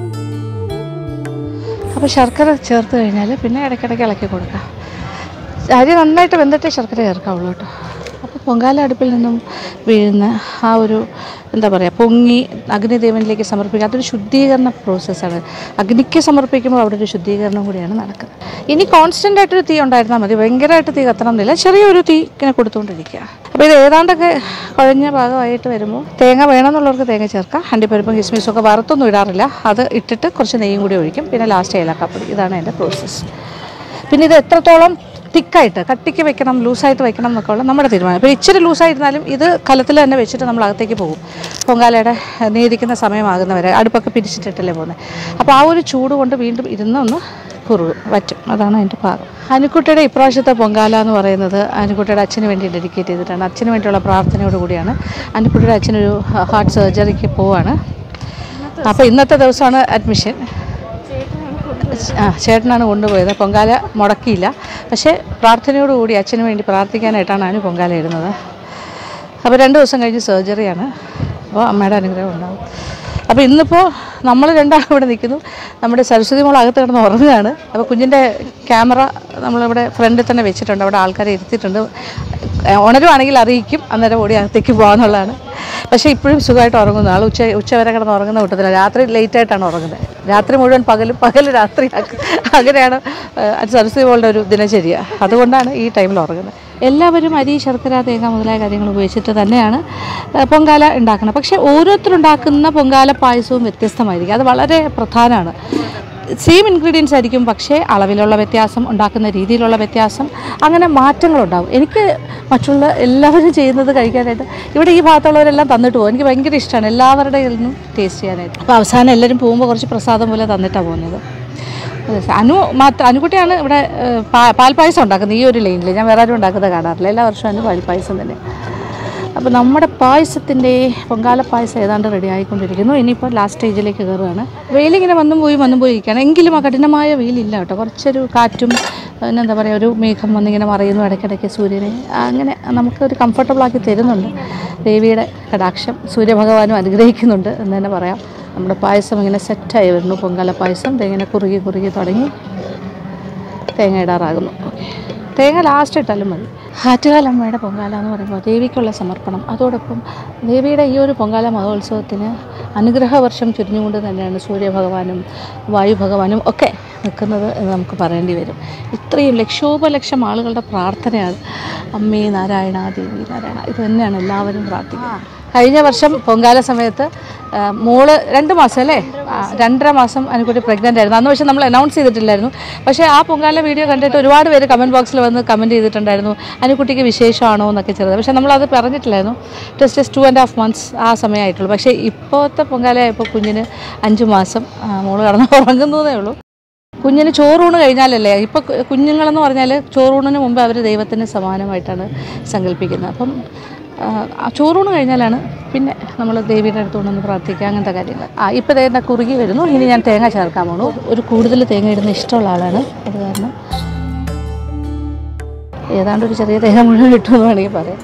അപ്പോൾ ശർക്കര ചേർത്ത് കഴിഞ്ഞാൽ പിന്നെ ഇടയ്ക്കിടയ്ക്ക് ഇളക്കി കൊടുക്കാം അരി നന്നായിട്ട് വെന്തിട്ടേ ശർക്കര ചേർക്കാവുള്ളൂ കേട്ടോ അപ്പോൾ പൊങ്കാല അടുപ്പിൽ നിന്നും വീഴുന്ന ആ ഒരു എന്താ പറയുക പൊങ്ങി അഗ്നിദേവനിലേക്ക് സമർപ്പിക്കുക അതൊരു ശുദ്ധീകരണ പ്രോസസ്സാണ് അഗ്നിക്ക് സമർപ്പിക്കുമ്പോൾ അവിടെ ഒരു ശുദ്ധീകരണം കൂടിയാണ് നടക്കുന്നത് ഇനി കോൺസ്റ്റൻ്റ് ആയിട്ടൊരു തീ ഉണ്ടായിരുന്നാൽ മതി ഭയങ്കരമായിട്ട് തീ കത്തണം എന്നില്ല ചെറിയൊരു തീ ഇങ്ങനെ കൊടുത്തുകൊണ്ടിരിക്കുക അപ്പോൾ ഇത് ഏതാണ്ടൊക്കെ കുഴഞ്ഞ ഭാഗമായിട്ട് വരുമ്പോൾ തേങ്ങ വേണമെന്നുള്ളവർക്ക് തേങ്ങ ചേർക്കാം അണ്ടിപ്പരിപ്പും കിസ്മിസും ഒക്കെ വറുത്തൊന്നും ഇടാറില്ല അത് ഇട്ടിട്ട് കുറച്ച് നെയ്യും കൂടി ഒഴിക്കും പിന്നെ ലാസ്റ്റ് ഏലക്കാപ്പൊടി ഇതാണ് എൻ്റെ പ്രോസസ്സ് പിന്നെ ഇത് എത്രത്തോളം തിക്കായിട്ട് കട്ടിക്ക് വെക്കണം ലൂസായിട്ട് വെക്കണം എന്നൊക്കെ ഉള്ള നമ്മുടെ തീരുമാനം ഇപ്പോൾ ഇച്ചിരി ലൂസായിരുന്നാലും ഇത് കലത്തിൽ തന്നെ വെച്ചിട്ട് നമ്മൾ അകത്തേക്ക് പോകും പൊങ്കാലയുടെ ഏഹ്, നീതിക്കുന്ന സമയമാകുന്നവരെ അടുപ്പൊക്കെ പിരിച്ചിട്ടിട്ടല്ലേ പോകുന്നത് അപ്പോൾ ആ ഒരു ചൂട് കൊണ്ട് വീണ്ടും ഇരുന്ന് ഒന്ന് കുറുകും വറ്റും അതാണ് അതിൻ്റെ പാകം അനുക്കുട്ടിയുടെ ഇപ്രാവശ്യത്തെ പൊങ്കാല എന്ന് പറയുന്നത് അനുക്കുട്ടിയുടെ അച്ഛന് വേണ്ടി ഡെഡിക്കേറ്റ് ചെയ്തിട്ടാണ് അച്ഛന് വേണ്ടിയുള്ള പ്രാർത്ഥനയോട് കൂടിയാണ് അനുക്കുട്ടിയുടെ അച്ഛനൊരു ഹാർട്ട് സർജറിക്ക് പോവാണ് അപ്പോൾ ഇന്നത്തെ ദിവസമാണ് അഡ്മിഷൻ ആ ചേട്ടനാണ് കൊണ്ടുപോയത് പൊങ്കാല മുടക്കിയില്ല പക്ഷേ പ്രാർത്ഥനയോടുകൂടി അച്ഛന് വേണ്ടി പ്രാർത്ഥിക്കാനായിട്ടാണ് അനു പൊങ്കാല ഇടുന്നത് അപ്പോൾ രണ്ട് ദിവസം കഴിഞ്ഞ് സർജറിയാണ് അപ്പോൾ അമ്മയുടെ അനുഗ്രഹം ഉണ്ടാവും അപ്പോൾ ഇന്നിപ്പോൾ നമ്മൾ രണ്ടാളും ഇവിടെ നിൽക്കുന്നു നമ്മുടെ സരസ്വതി മോൾ അകത്ത് കിടന്ന് ഉറങ്ങുകയാണ് അപ്പോൾ കുഞ്ഞിൻ്റെ ക്യാമറ നമ്മളിവിടെ ഫ്രണ്ടിൽ തന്നെ വെച്ചിട്ടുണ്ട് അവിടെ ആൾക്കാരെ ഇരുത്തിയിട്ടുണ്ട് ഏ, ഉണരുവാണെങ്കിൽ അറിയിക്കും അന്നേരം ഓടി അകത്തേക്ക് പോകാമെന്നുള്ളതാണ് പക്ഷേ ഇപ്പോഴും സുഖമായിട്ട് ഉറങ്ങുന്നു ആൾ ഉച്ച ഉച്ച വരെ കിടന്ന് ഉറങ്ങുന്ന കൂട്ടത്തിലാണ് രാത്രി ലേറ്റായിട്ടാണ് ഉറങ്ങുന്നത് രാത്രി മുഴുവൻ പകലും പകൽ രാത്രി അങ്ങനെയാണ് ഏ, സരസ്വതി മോളുടെ ഒരു ദിനചര്യ അതുകൊണ്ടാണ് ഈ ടൈമിൽ ഉറങ്ങുന്നത് എല്ലാവരും അരി ശർക്കര തേങ്ങ മുതലായ കാര്യങ്ങൾ ഉപയോഗിച്ചിട്ട് തന്നെയാണ് ഏ, പൊങ്കാല ഉണ്ടാക്കുന്നത് പക്ഷേ ഓരോരുത്തരുണ്ടാക്കുന്ന പൊങ്കാല പായസവും വ്യത്യസ്തമായിരിക്കും അത് വളരെ പ്രധാനമാണ് സെയിം ഇൻഗ്രീഡിയൻസ് ആയിരിക്കും പക്ഷേ അളവിലുള്ള വ്യത്യാസം ഉണ്ടാക്കുന്ന രീതിയിലുള്ള വ്യത്യാസം അങ്ങനെ മാറ്റങ്ങളുണ്ടാവും എനിക്ക് മറ്റുള്ള എല്ലാവരും ചെയ്യുന്നത് കഴിക്കാനായിട്ട് ഇവിടെ ഈ ഭാഗത്തുള്ളവരെല്ലാം തന്നിട്ട് പോകും എനിക്ക് ഭയങ്കര ഇഷ്ടമാണ് എല്ലാവരുടെ കയ്യിൽ നിന്നും ടേസ്റ്റ് ചെയ്യാനായിട്ട് അപ്പോൾ അവസാനം എല്ലാവരും പോകുമ്പോൾ കുറച്ച് പ്രസാദം പോലെ തന്നിട്ടാണ് പോകുന്നത് അതെ, അനു മാത്രം അനുകുട്ടിയാണ് ഇവിടെ ഏഹ്, പാ- പാൽപ്പായസം ഉണ്ടാക്കുന്നത് ഈ ഒരു ലൈനിൽ ഞാൻ വേറെ ആരും ഉണ്ടാക്കുന്നത് കാണാറില്ല എല്ലാ വർഷവും അനു പാൽപ്പായസം തന്നെ അപ്പോൾ നമ്മുടെ പായസത്തിൻ്റെ പൊങ്കാല പായസം ഏതാണ്ട് റെഡി ആയിക്കൊണ്ടിരിക്കുന്നു ഇനിയിപ്പോൾ ലാസ്റ്റ് സ്റ്റേജിലേക്ക് കയറുകയാണ് വെയിലിങ്ങനെ വന്നും പോയി വന്നും പോയി ഇരിക്കുകയാണ് എങ്കിലും ആ കഠിനമായ വെയിലില്ല കേട്ടോ കുറച്ചൊരു കാറ്റും പിന്നെ എന്താ പറയുക ഒരു മേഘം വന്നിങ്ങനെ മറയുന്നു ഇടയ്ക്കിടയ്ക്ക് സൂര്യനെ അങ്ങനെ നമുക്കൊരു കംഫർട്ടബിൾ ആക്കി തരുന്നുണ്ട് ദേവിയുടെ കടാക്ഷം സൂര്യഭഗവാനും അനുഗ്രഹിക്കുന്നുണ്ട് എന്ന് തന്നെ പറയാം നമ്മുടെ പായസം ഇങ്ങനെ സെറ്റായി വരുന്നു പൊങ്കാല പായസം ഇങ്ങനെ കുറുകി കുറുകി തുടങ്ങി തേങ്ങ ഇടാറാകുന്നു ഓക്കെ തേങ്ങ ലാസ്റ്റ് ഇട്ടാലും മതി ആറ്റുകാലമ്മയുടെ പൊങ്കാല എന്ന് പറയുമ്പോൾ ദേവിക്കുള്ള സമർപ്പണം അതോടൊപ്പം ദേവിയുടെ ഈ ഒരു പൊങ്കാല മഹോത്സവത്തിന് അനുഗ്രഹവർഷം ചുരിഞ്ഞുകൊണ്ട് തന്നെയാണ് സൂര്യഭഗവാനും വായുഭഗവാനും ഒക്കെ നിൽക്കുന്നത് എന്ന് നമുക്ക് പറയേണ്ടി വരും ഇത്രയും ലക്ഷോപലക്ഷം ആളുകളുടെ പ്രാർത്ഥനയാണ് അമ്മേ നാരായണ ദേവി നാരായണ ഇത് തന്നെയാണ് എല്ലാവരും പ്രാർത്ഥിക്കുന്നത് കഴിഞ്ഞ വർഷം പൊങ്കാല സമയത്ത് ആ, മോള് രണ്ട് മാസം അല്ലേ ആ, രണ്ടര മാസം അനുക്കുട്ടി പ്രഗ്നൻ്റ് ആയിരുന്നു അന്ന് പക്ഷേ നമ്മൾ അനൗൺസ് ചെയ്തിട്ടില്ലായിരുന്നു പക്ഷേ ആ പൊങ്കാല വീഡിയോ കണ്ടിട്ട് ഒരുപാട് പേര് കമൻറ്റ് ബോക്സിൽ വന്ന് കമൻറ്റ് ചെയ്തിട്ടുണ്ടായിരുന്നു അനുക്കുട്ടിക്ക് വിശേഷമാണോ എന്നൊക്കെ ചെറുത് പക്ഷേ നമ്മളത് പറഞ്ഞിട്ടില്ലായിരുന്നു just just two and half months ആ സമയമായിട്ടുള്ളൂ പക്ഷേ ഇപ്പോഴത്തെ പൊങ്കാല ഇപ്പോൾ കുഞ്ഞിന് അഞ്ച് മാസം ആ, മോള് കടന്ന് ഉറങ്ങുന്നതേ ഉള്ളൂ കുഞ്ഞിന് ചോറൂണ് കഴിഞ്ഞാലല്ലേ ഇപ്പോൾ കുഞ്ഞുങ്ങളെന്ന് പറഞ്ഞാൽ ചോറൂണിന് മുമ്പ് അവർ ദൈവത്തിന് സമാനമായിട്ടാണ് സങ്കല്പിക്കുന്നത് അപ്പം ആ, ആ ചോറൂണ് കഴിഞ്ഞാലാണ് പിന്നെ നമ്മൾ ദേവിയുടെ അടുത്ത് കൊണ്ടൊന്ന് പ്രാർത്ഥിക്കുക അങ്ങനത്തെ കാര്യങ്ങൾ ആ ഇപ്പോൾ തേങ്ങ കുറുകി വരുന്നു ഇനി ഞാൻ തേങ്ങ ചേർക്കാൻ പോണു ഒരു കൂടുതൽ തേങ്ങ ഇടുന്ന ഇഷ്ടമുള്ള ആളാണ് അത് കാരണം ഏതാണ്ട് ഒരു ചെറിയ തേങ്ങ മുഴുവൻ ഇട്ടു എന്ന് വേണമെങ്കിൽ പറയാം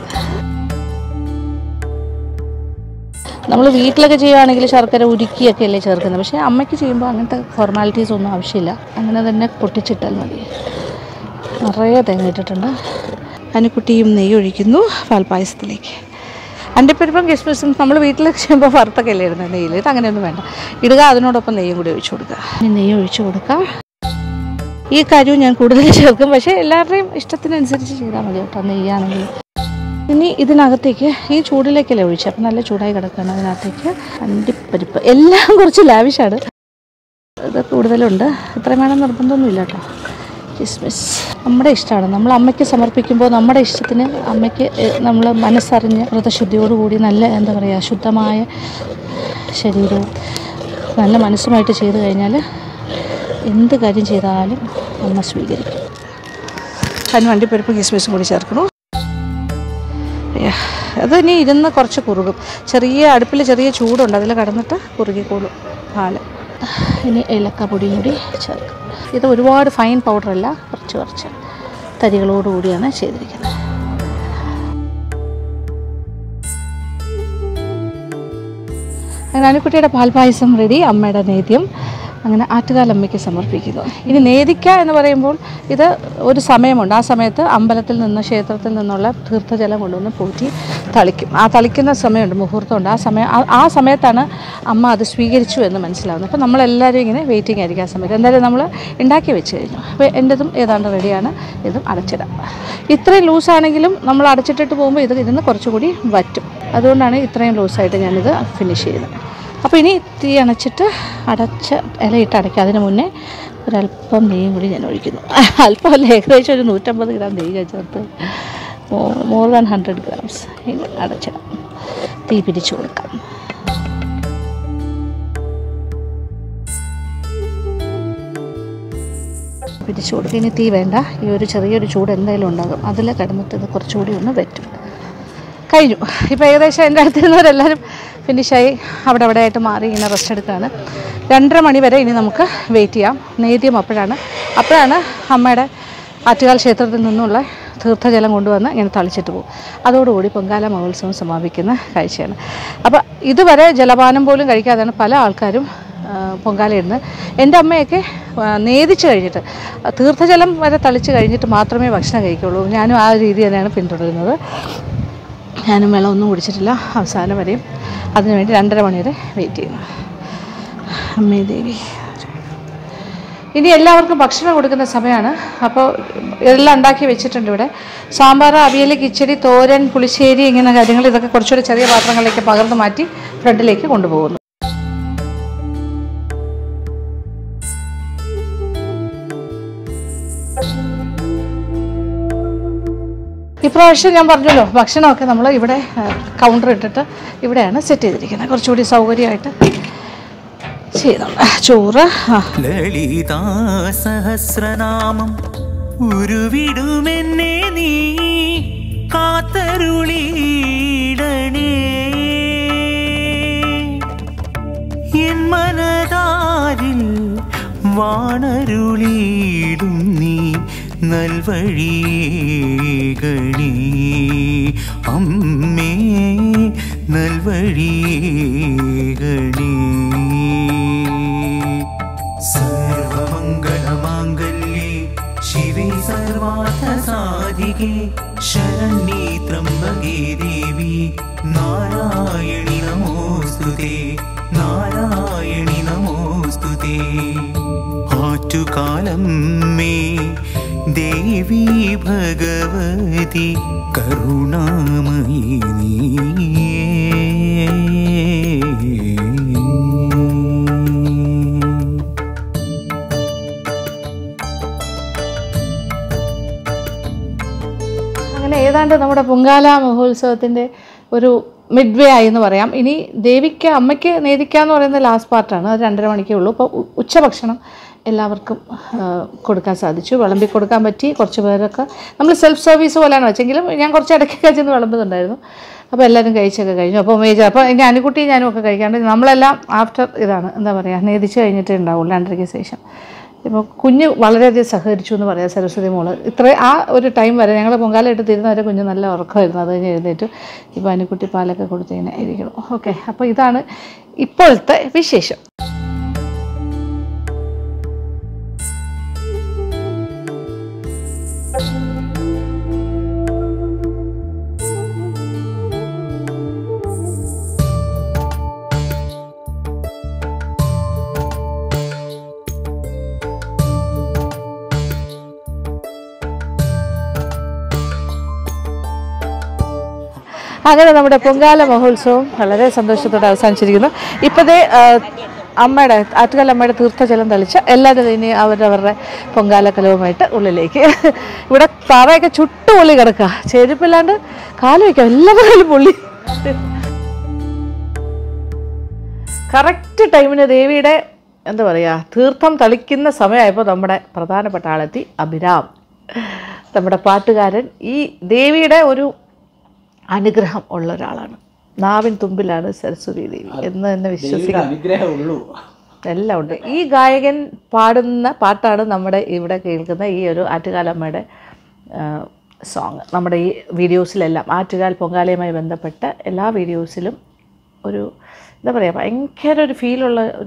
നമ്മൾ വീട്ടിലൊക്കെ ചെയ്യുകയാണെങ്കിൽ ശർക്കര ഉരുക്കിയൊക്കെ അല്ലേ ചേർക്കുന്നത് പക്ഷേ അമ്മയ്ക്ക് ചെയ്യുമ്പോൾ അങ്ങനത്തെ ഫോർമാലിറ്റീസ് ഒന്നും ആവശ്യമില്ല അങ്ങനെ തന്നെ പൊട്ടിച്ചിട്ടാൽ മതി നിറയെ തേങ്ങ ഇട്ടിട്ടുണ്ട് അനുക്കുട്ടിയും നെയ്യ് ഒഴിക്കുന്നു പാൽപ്പായസത്തിലേക്ക് അണ്ടിപ്പരിപ്പും കിസ്മിസും നമ്മൾ വീട്ടിലൊക്കെ ചെയ്യുമ്പോൾ വറുത്തൊക്കെ അല്ലേ ഇടുന്നത് നെയ്യിൽ ഇത് അങ്ങനെയൊന്നും വേണ്ട ഇടുക അതിനോടൊപ്പം നെയ്യും കൂടി ഒഴിച്ചു കൊടുക്കുക ഇനി നെയ്യ് ഒഴിച്ചു കൊടുക്കാം ഈ കാര്യവും ഞാൻ കൂടുതൽ ചേർക്കും പക്ഷേ എല്ലാവരുടെയും ഇഷ്ടത്തിനനുസരിച്ച് ചെയ്താൽ മതി കേട്ടോ നെയ്യാണെങ്കിൽ ഇനി ഇതിനകത്തേക്ക് ഈ ചൂടിലേക്കല്ലേ ഒഴിച്ചത് അപ്പം നല്ല ചൂടായി കിടക്കുകയാണ് അതിനകത്തേക്ക് അണ്ടിപ്പരിപ്പ് എല്ലാം കുറച്ച് ലാവിഷാണ് ഇത് കൂടുതലുണ്ട് ഇത്രയും വേണം നിർബന്ധമൊന്നുമില്ല കേട്ടോ കിസ്മിസ് നമ്മുടെ ഇഷ്ടമാണ് നമ്മൾ അമ്മയ്ക്ക് സമർപ്പിക്കുമ്പോൾ നമ്മുടെ ഇഷ്ടത്തിന് അമ്മയ്ക്ക് നമ്മൾ മനസ്സറിഞ്ഞ് വ്രതശുദ്ധിയോടുകൂടി നല്ല എന്താ പറയുക ശുദ്ധമായ ശരീരവും നല്ല മനസ്സുമായിട്ട് ചെയ്തു കഴിഞ്ഞാൽ എന്ത് കാര്യം ചെയ്താലും അമ്മ സ്വീകരിക്കും അതിന് വണ്ടിപ്പരിപ്പ് കിസ്മിസും കൂടി ചേർക്കണു യാ, അത് ഇനി ഇരുന്ന് കുറച്ച് കുറുകും ചെറിയ അടുപ്പിൽ ചെറിയ ചൂടുണ്ട് അതിൽ കടന്നിട്ട് കുറുകിക്കോളും പാല് ഇനി ഏലക്ക പൊടിയും കൂടി ചേർക്കും ഇത് ഒരുപാട് ഫൈൻ പൗഡറല്ല കുറച്ച് കുറച്ച് തരികളോടുകൂടിയാണ് ചെയ്തിരിക്കുന്നത് അങ്ങനെ അനുക്കുട്ടിയുടെ പാൽപ്പായസം റെഡി അമ്മയുടെ നേദ്യം അങ്ങനെ ആറ്റുകാലമ്മയ്ക്ക് സമർപ്പിക്കുന്നു ഇനി നേദിക്ക എന്ന് പറയുമ്പോൾ ഇത് ഒരു സമയമുണ്ട് ആ സമയത്ത് അമ്പലത്തിൽ നിന്ന് ക്ഷേത്രത്തിൽ നിന്നുള്ള തീർത്ഥജലം കൊണ്ടുവന്ന് പൂറ്റി തളിക്കും ആ തളിക്കുന്ന സമയമുണ്ട് മുഹൂർത്തമുണ്ട് ആ സമയം ആ- ആ സമയത്താണ് അമ്മ അത് സ്വീകരിച്ചു എന്ന് മനസ്സിലാവുന്നത് അപ്പോൾ നമ്മളെല്ലാവരും ഇങ്ങനെ വെയിറ്റിംഗ് ആയിരിക്കും ആ സമയത്ത് എന്തായാലും നമ്മൾ ഉണ്ടാക്കി വെച്ച് കഴിഞ്ഞു അപ്പോൾ എൻ്റെതും ഏതാണ്ട് റെഡിയാണ് ഇതും അടച്ചിടാം ഇത്രയും ലൂസാണെങ്കിലും നമ്മൾ അടച്ചിട്ടിട്ട് പോകുമ്പോൾ ഇത് ഇരുന്ന് കുറച്ചുകൂടി വറ്റും അതുകൊണ്ടാണ് ഇത്രയും ലൂസായിട്ട് ഞാനിത് ഫിനിഷ് ചെയ്യുന്നത് അപ്പോൾ ഇനി തീ അണച്ചിട്ട് അടച്ച ഇലയിട്ട് അടയ്ക്കുക അതിന് മുന്നേ ഒരല്പം നെയ്യും കൂടി ഞാൻ ഒഴിക്കുന്നു അല്പമല്ല ഏകദേശം ഒരു നൂറ്റമ്പത് ഗ്രാം നെയ്യ് ഞാൻ ചേർത്ത് മോർ ദാൻ ഹൺഡ്രഡ് ഗ്രാംസ് ഇനി അടച്ചിടാം തീ പിരിച്ചു കൊടുക്കാം പിരിച്ചു കൊടുക്കുക ഇനി തീ വേണ്ട ഈ ഒരു ചെറിയൊരു ചൂട് എന്തായാലും ഉണ്ടാകും അതിൽ കിടന്നിട്ട് ഇത് കുറച്ചുകൂടി ഒന്ന് വറ്റും കഴിഞ്ഞു ഇപ്പോൾ ഏകദേശം എൻ്റെ അടുത്തിരുന്നവരെല്ലാവരും ഫിനിഷായി അവിടെ അവിടെ ആയിട്ട് മാറി ഇങ്ങനെ റെസ്റ്റ് എടുക്കുകയാണ് രണ്ടര മണി വരെ ഇനി നമുക്ക് വെയിറ്റ് ചെയ്യാം നേദ്യം അപ്പോഴാണ് അപ്പോഴാണ് അമ്മയുടെ ആറ്റുകാൽ ക്ഷേത്രത്തിൽ നിന്നുള്ള തീർത്ഥജലം കൊണ്ടുവന്ന് ഇങ്ങനെ തളിച്ചിട്ട് പോകും അതോടുകൂടി പൊങ്കാല മഹോത്സവം സമാപിക്കുന്ന കാഴ്ചയാണ് അപ്പോൾ ഇതുവരെ ജലപാനം പോലും കഴിക്കാതെയാണ് പല ആൾക്കാരും ആ, പൊങ്കാലയിടുന്നത് എൻ്റെ അമ്മയൊക്കെ ആ, നേദിച്ച് കഴിഞ്ഞിട്ട് ആ, തീർത്ഥജലം വരെ തളിച്ച് കഴിഞ്ഞിട്ട് മാത്രമേ ഭക്ഷണം കഴിക്കുള്ളൂ ഞാനും ആ രീതി തന്നെയാണ് പിന്തുടരുന്നത് ഞാനും വെള്ളം ഒന്നും കുടിച്ചിട്ടില്ല അവസാനം വരെയും അതിനുവേണ്ടി രണ്ടര മണി വരെ വെയിറ്റ് ചെയ്യുന്നു അമ്മേ ദേവി ഇനി എല്ലാവർക്കും ഭക്ഷണം കൊടുക്കുന്ന സമയമാണ് അപ്പോൾ എല്ലാം ഉണ്ടാക്കി വെച്ചിട്ടുണ്ട് ഇവിടെ സാമ്പാർ അവിയൽ കിച്ചടി തോരൻ പുളിശ്ശേരി ഇങ്ങനെ കാര്യങ്ങൾ ഇതൊക്കെ കുറച്ചുകൂടി ചെറിയ പാത്രങ്ങളിലേക്ക് പകർന്ന് മാറ്റി ഫ്രണ്ടിലേക്ക് കൊണ്ടുപോകുന്നു ഇപ്രാവശ്യം ഞാൻ പറഞ്ഞല്ലോ ഭക്ഷണമൊക്കെ നമ്മൾ ഇവിടെ കൗണ്ടർ ഇട്ടിട്ട് ഇവിടെയാണ് സെറ്റ് ചെയ്തിരിക്കുന്നത് കുറച്ചുകൂടി സൗകര്യമായിട്ട് ചെയ്തോളാം ചോറ് ആ ലളിതാ സഹസ്രനാമം ഉരുവിടുമെന്നെ നീ കാത്തരുളിയിടണേ എൻ മനതാരിൽ വാണരുളിയിടും നീ നൽവഴിയേ അമ്മേ നൽവഴിയേ സർവമംഗളമാംഗല്യേ ശിവേ സർവാർത്ഥസാധികേ ശരണ്യേ ത്രംബകേ ദേവി നാരായണി നമോസ്തുതേ നാരായണി നമോസ്തുതേ ആറ്റുകാലം മേ ദേവി ഭഗവതി കരുണാമയി നീ അങ്ങനെ ഏതാണ്ട് നമ്മുടെ പൊങ്കാല മഹോത്സവത്തിൻ്റെ ഒരു മിഡ് വേ ആയി എന്ന് പറയാം ഇനി ദേവിക്ക് അമ്മയ്ക്ക് നേദിക്ക എന്ന് പറയുന്ന ലാസ്റ്റ് പാർട്ടാണ് അത് രണ്ടര മണിക്കേ ഉള്ളൂ അപ്പോൾ ഉ- ഉച്ചഭക്ഷണം എല്ലാവർക്കും ആ, കൊടുക്കാൻ സാധിച്ചു വിളമ്പി കൊടുക്കാൻ പറ്റി കുറച്ച് പേരൊക്കെ നമ്മൾ സെൽഫ് സർവീസ് പോലെയാണ് വെച്ചെങ്കിലും ഞാൻ കുറച്ച് ഇടയ്ക്കൊക്കെ ചെന്ന് വിളമ്പുന്നുണ്ടായിരുന്നു അപ്പോൾ എല്ലാവരും കഴിച്ചൊക്കെ കഴിഞ്ഞു അപ്പോൾ മേജർ അപ്പോൾ ഇനി അനുകുട്ടി ഞാനും ഒക്കെ കഴിക്കാണ്ട് നമ്മളെല്ലാം ആഫ്റ്റർ ഇതാണ് എന്താ പറയുക നേദിച്ച് കഴിഞ്ഞിട്ടേ ഉണ്ടാവുള്ളൂ രണ്ടരയ്ക്ക് ശേഷം ഇപ്പോൾ കുഞ്ഞ് വളരെയധികം സഹകരിച്ചു എന്ന് പറയാം സരസ്വതി മോള് ഇത്ര ആ ഒരു ടൈം വരെ ഞങ്ങൾ പൊങ്കാല ഇട്ട് തീരുന്ന വരെ കുഞ്ഞ് നല്ല ഉറക്കമായിരുന്നു അത് കഴിഞ്ഞ് എഴുന്നേറ്റു ഇപ്പോൾ അനുക്കുട്ടി പാലൊക്കെ കൊടുത്ത് ഇങ്ങനെ ഇരിക്കണം ഓക്കെ അപ്പോൾ ഇതാണ് ഇപ്പോഴത്തെ വിശേഷം അങ്ങനെ നമ്മുടെ പൊങ്കാല മഹോത്സവം വളരെ സന്തോഷത്തോടെ അവസാനിച്ചിരിക്കുന്നു ഇപ്പോഴത്തെ അമ്മയുടെ ആറ്റുകാല അമ്മയുടെ തീർത്ഥജലം തളിച്ച് എല്ലാവരും ഇനി അവരവരുടെ പൊങ്കാല കലവുമായിട്ട് ഉള്ളിലേക്ക് ഇവിടെ തറയൊക്കെ ചുട്ടു പൊള്ളി കിടക്കുക ചെരുപ്പില്ലാണ്ട് കാല് വയ്ക്കാം എല്ലാവരും പൊള്ളി കറക്റ്റ് ടൈമിന് ദേവിയുടെ എന്താ പറയുക തീർത്ഥം തളിക്കുന്ന സമയമായപ്പോൾ നമ്മുടെ പ്രധാനപ്പെട്ട ആളെത്തി അഭിരാം നമ്മുടെ പാട്ടുകാരൻ ഈ ദേവിയുടെ ഒരു അനുഗ്രഹം ഉള്ള ഒരാളാണ് നാവിൻ തുമ്പിലാണ് സരസ്വതി ദേവി എന്ന് തന്നെ വിശ്വസിക്കാം അനുഗ്രഹമുള്ളൂ എല്ലാം ഉണ്ട് ഈ ഗായകൻ പാടുന്ന പാട്ടാണ് നമ്മുടെ ഇവിടെ കേൾക്കുന്ന ഈ ഒരു ആറ്റുകാലമ്മയുടെ സോങ് നമ്മുടെ ഈ വീഡിയോസിലെല്ലാം ആറ്റുകാൽ പൊങ്കാലയുമായി ബന്ധപ്പെട്ട എല്ലാ വീഡിയോസിലും ഒരു എന്താ പറയുക ഭയങ്കര ഒരു ഫീലുള്ള ഒരു ഭക്തി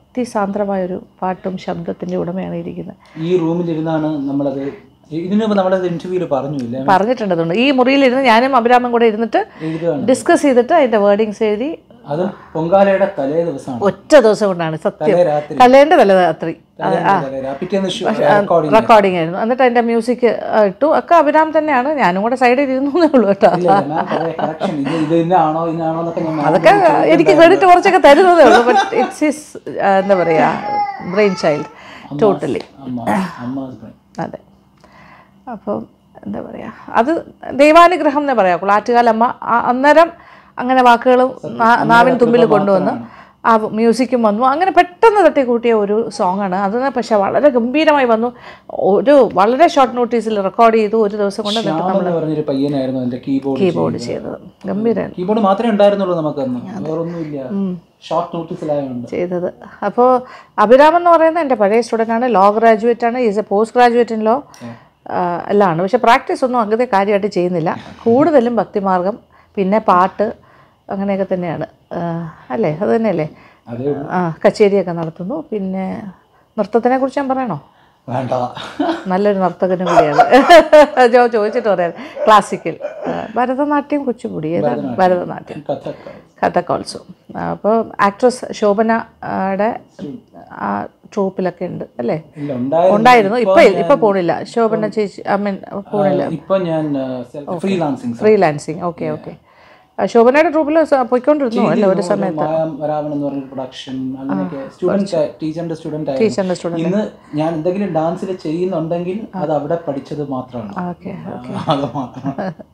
ഭക്തിസാന്ദ്രമായൊരു പാട്ടും ശബ്ദത്തിൻ്റെ ഉടമയാണ് ഇരിക്കുന്നത് ഈ റൂമിലിരുന്നാണ് നമ്മളത് ഇതിനു മുമ്പ് നമ്മളത് ഇന്റർവ്യൂവിൽ പറഞ്ഞില്ല പറഞ്ഞിട്ടുണ്ട് അതുകൊണ്ട് ഈ മുറിയിലിരുന്ന് ഞാനും അഭിരാമൻ കൂടെ ഇരുന്നിട്ട് എഴുതുകയാണ് ഡിസ്കസ് ചെയ്തിട്ട് അതിൻ്റെ വേർഡിങ്സ് എഴുതി അത് പൊങ്കാലയുടെ തലേ ദിവസമാണ് ഒറ്റ ദിവസം കൊണ്ടാണ് സത്യം തലേ രാത്രി തലേൻ്റെ തലേ രാത്രി തലേന്ന് തലേ രാ- പിറ്റേന്ന് റെക്കോർഡിംഗ് റെക്കോർഡിംഗ് ആയിരുന്നു എന്നിട്ട് അതിൻ്റെ മ്യൂസിക് ഇട്ടു ഒക്കെ അഭിരാം തന്നെയാണ് ഞാനും കൂടെ സൈഡിൽ ഇരുന്നേ ഉള്ളൂ കേട്ടോ കറക്ഷൻ ഇത് ഇത് ഇന്നാണോ ഇന്നാണോ എന്നൊക്കെ ഞാൻ അതൊക്കെ എനിക്ക് ക്രെഡിറ്റ് കുറച്ചൊക്കെ തരുന്നതേ ഉള്ളൂ ബട്ട് ഇറ്റ്സ് ഹിസ് എന്താ പറയുക ബ്രെയിൻ ചൈൽഡ് ടോട്ടലി അമ്മ അമ്മ അതെ അപ്പോൾ എന്താ പറയുക അത് ദൈവാനുഗ്രഹം എന്നേ പറയാക്കുള്ളൂ ആറ്റുകാലമ്മ ആ- അന്നേരം അങ്ങനെ വാക്കുകളും നാ- നാവിൻ തുമ്പിൽ കൊണ്ടുവന്ന് ആ മ്യൂസിക്കും വന്നു അങ്ങനെ പെട്ടെന്ന് തട്ടിക്കൂട്ടിയ ഒരു സോങ്ങാണ് അതിന് പക്ഷെ വളരെ ഗംഭീരമായി വന്നു ഒരു വളരെ ഷോർട്ട് നോട്ടീസിൽ റെക്കോർഡ് ചെയ്തു ഒരു ദിവസം കൊണ്ട് എന്നിട്ട് ശ്യാം എന്ന് പറഞ്ഞൊരു പയ്യനായിരുന്നു അതിന്റെ കീബോർഡ് കീബോർഡ് ചെയ്തത് ഗംഭീരമാണ് കീബോർഡ് മാത്രമേ ഉണ്ടായിരുന്നുള്ളൂ നമുക്കന്ന് വേറൊന്നുമില്ല ഷോർട്ട് നോട്ടീസിലായുണ്ട് ചെയ്തത് അപ്പോൾ അഭിരാമൻ എന്ന് പറയുന്നത് എൻ്റെ പഴയ സ്റ്റുഡൻ്റ് ആണ് ലോ ഗ്രാജുവേറ്റ് ആണ് is a post graduate in law എല്ലാം ആണ് പക്ഷേ പ്രാക്ടീസ് ഒന്നും അങ്ങനത്തെ കാര്യമായിട്ട് ചെയ്യുന്നില്ല കൂടുതലും ഭക്തിമാർഗം പിന്നെ പാട്ട് അങ്ങനെയൊക്കെ തന്നെയാണ് ആ, അല്ലേ അത് തന്നെയല്ലേ അതേ ആ കച്ചേരിയൊക്കെ നടത്തുന്നു പിന്നെ നൃത്തത്തിനെ കുറിച്ച് ഞാൻ പറയണോ വേണ്ട നല്ലൊരു നർത്തകനും കൂടിയാണ് ജോ ചോദിച്ചിട്ട് പറയാം ക്ലാസിക്കൽ ഭരതനാട്യം കുച്ചിപ്പുടി ഏതാണ് ഭരതനാട്യം കഥക്ക കഥക് ഓൾസോ അപ്പോൾ ആക്ട്രസ് ശോഭനയുടെ ആ ട്രൂപ്പിലൊക്കെ ഉണ്ട് അല്ലേ ഇല്ല ഉണ്ടായിരുന്നു ഉണ്ടായിരുന്നു ഇപ്പൊ ഇപ്പൊ പോണില്ല ശോഭന ചേച്ചി ഐ മീൻ പോണില്ല ഇപ്പൊ ഞാൻ ഫ്രീലാൻസിങ് ഫ്രീലാൻസിങ് ഓക്കെ ഓക്കെ ശോഭനയുടെ ട്രൂപ്പിൽ പോയിക്കൊണ്ടിരുന്നു അല്ലേ ഒരു സമയത്ത് വരാവൺ എന്ന് പറഞ്ഞ പ്രൊഡക്ഷൻ അങ്ങനെയൊക്കെ സ്റ്റുഡന്റ് ടീച്ചറിന്റെ സ്റ്റുഡന്റ് ടീച്ചറിന്റെ സ്റ്റുഡന്റ് ഇന്ന് ഞാൻ എന്തെങ്കിലും ഡാൻസിൽ ചെയ്യുന്നുണ്ടെങ്കിൽ അത് അവിടെ പഠിച്ചത് മാത്രമാണ് ഓക്കെ അത് മാത്രം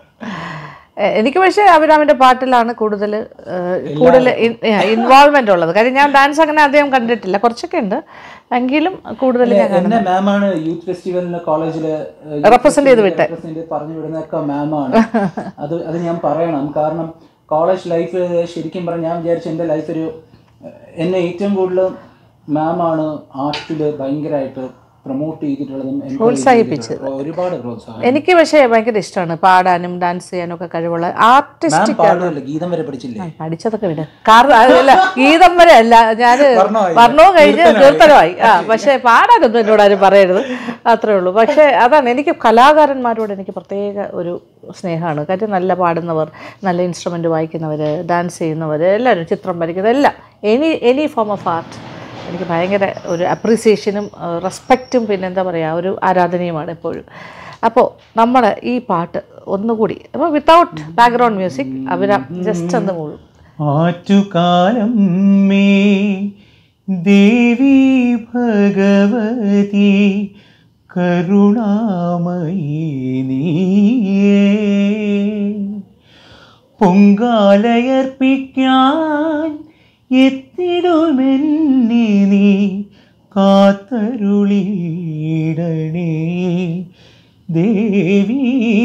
എ- എനിക്ക് പക്ഷേ അഭിരാമിന്റെ പാട്ടിലാണ് കൂടുതൽ കൂടുതൽ ഇൻവോൾവ്മെന്റ് ഉള്ളത് കാര്യം ഞാൻ ഡാൻസ് അങ്ങനെ അധികം കണ്ടിട്ടില്ല കുറച്ചൊക്കെ ഉണ്ട് എങ്കിലും കൂടുതൽ ഞാൻ എന്നെ മാമാണ് യൂത്ത് ഫെസ്റ്റിവലിന് കോളേജില് Represent ചെയ്ത് വിട്ടെ. പറഞ്ഞു വിടുന്നൊക്കെ മാമാണ് അത് അത് ഞാൻ പറയണം കാരണം കോളേജ് ലൈഫ് ശരിക്കും പറഞ്ഞാൽ ഞാൻ വിചാരിച്ചു എൻ്റെ ലൈഫ് ഒരു എന്നെ ഏറ്റവും കൂടുതൽ മാമാണ് ആർട്ടില് ഭയങ്കരമായിട്ട് പ്രൊമോട്ട് ചെയ്തിട്ടുള്ളതും encourage പ്രോത്സാഹിപ്പിച്ചത്. ചെയ്തിട്ടുള്ളതും. ഒരുപാട് പ്രോത്സാഹനം എനിക്ക് പക്ഷേ ഭയങ്കര ഇഷ്ടമാണ് പാടാനും ഡാൻസ് ചെയ്യാനും ഒക്കെ കഴിവുള്ള ആർട്ടിസ്റ്റ് മാം പാടുമല്ലോ ഗീതം വരെ പഠിച്ചില്ലേ പഠിച്ചതൊക്കെ വിട് കാരണം അതല്ല ഗീതം വരെ അല്ല ഞാൻ വർണ്ണമായി. വർണ്ണവും കഴിഞ്ഞ് കീർത്തനമായി ആ പക്ഷേ പാടാനൊന്നും എന്നോട് ആരും പറയരുത് അത്രേ ഉള്ളൂ പക്ഷേ അതാണ് എനിക്ക് കലാകാരന്മാരോട് എനിക്ക് പ്രത്യേക ഒരു സ്നേഹമാണ് കാര്യം നല്ല പാടുന്നവർ നല്ല ഇൻസ്ട്രുമെൻ്റ് വായിക്കുന്നവർ ഡാൻസ് ചെയ്യുന്നവർ എല്ലാവരും ചിത്രം വരയ്ക്കുന്നത് എല്ലാം any any form of art എനിക്ക് ഭയങ്കര ഒരു അപ്രീസിയേഷനും റെസ്പെക്റ്റും പിന്നെ എന്താ പറയുക ഒരു ആരാധനയുമാണ് എപ്പോഴും അപ്പോൾ നമ്മൾ ഈ പാട്ട് ഒന്നുകൂടി അപ്പോൾ വിത്തൗട്ട് ബാക്ക്ഗ്രൗണ്ട് മ്യൂസിക് അവരാ ജസ്റ്റ് ഒന്ന് മൂളും ആറ്റുകാലം മേ ദേവി ഭഗവതി കരുണാമയി നീയേ പൊങ്കാലയർപ്പിക്കാൻ എത്തിടുമെന്നെ നീ കാത്തരുളിയിടണേ ദേവി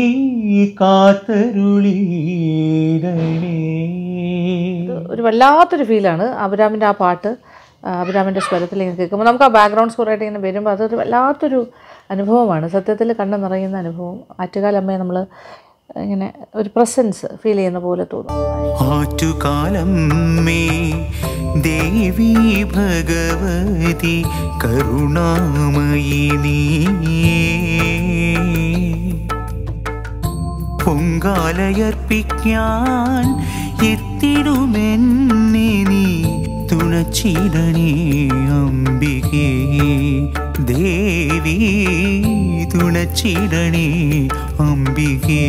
കാത്തരുളിയിടണേ ഒരു വല്ലാത്തൊരു ഫീലാണ് അഭിരാമിൻ്റെ ആ പാട്ട് ആ, അഭിരാമിൻ്റെ സ്വരത്തിൽ ഇങ്ങനെ കേൾക്കുമ്പോൾ നമുക്ക് ആ ബാക്ക്ഗ്രൗണ്ട് സ്കോറായിട്ട് ഇങ്ങനെ വരുമ്പോൾ അതൊരു വല്ലാത്തൊരു അനുഭവമാണ് സത്യത്തിൽ കണ്ണ് നിറയുന്ന അനുഭവം ആറ്റുകാലമ്മയെ നമ്മൾ ഇങ്ങനെ ഒരു പ്രസൻസ് ഫീൽ ചെയ്യുന്ന പോലെ തോന്നും ആറ്റുകാലം മേ ദേവി ഭഗവതി കരുണാമയി നീയേ പൊങ്കാലയർപ്പിക്കാൻ എത്തിടുമെന്നെ നീ തുണച്ചിടണേ അംബികേ ദേവി തുണച്ചിടണേ അംബികേ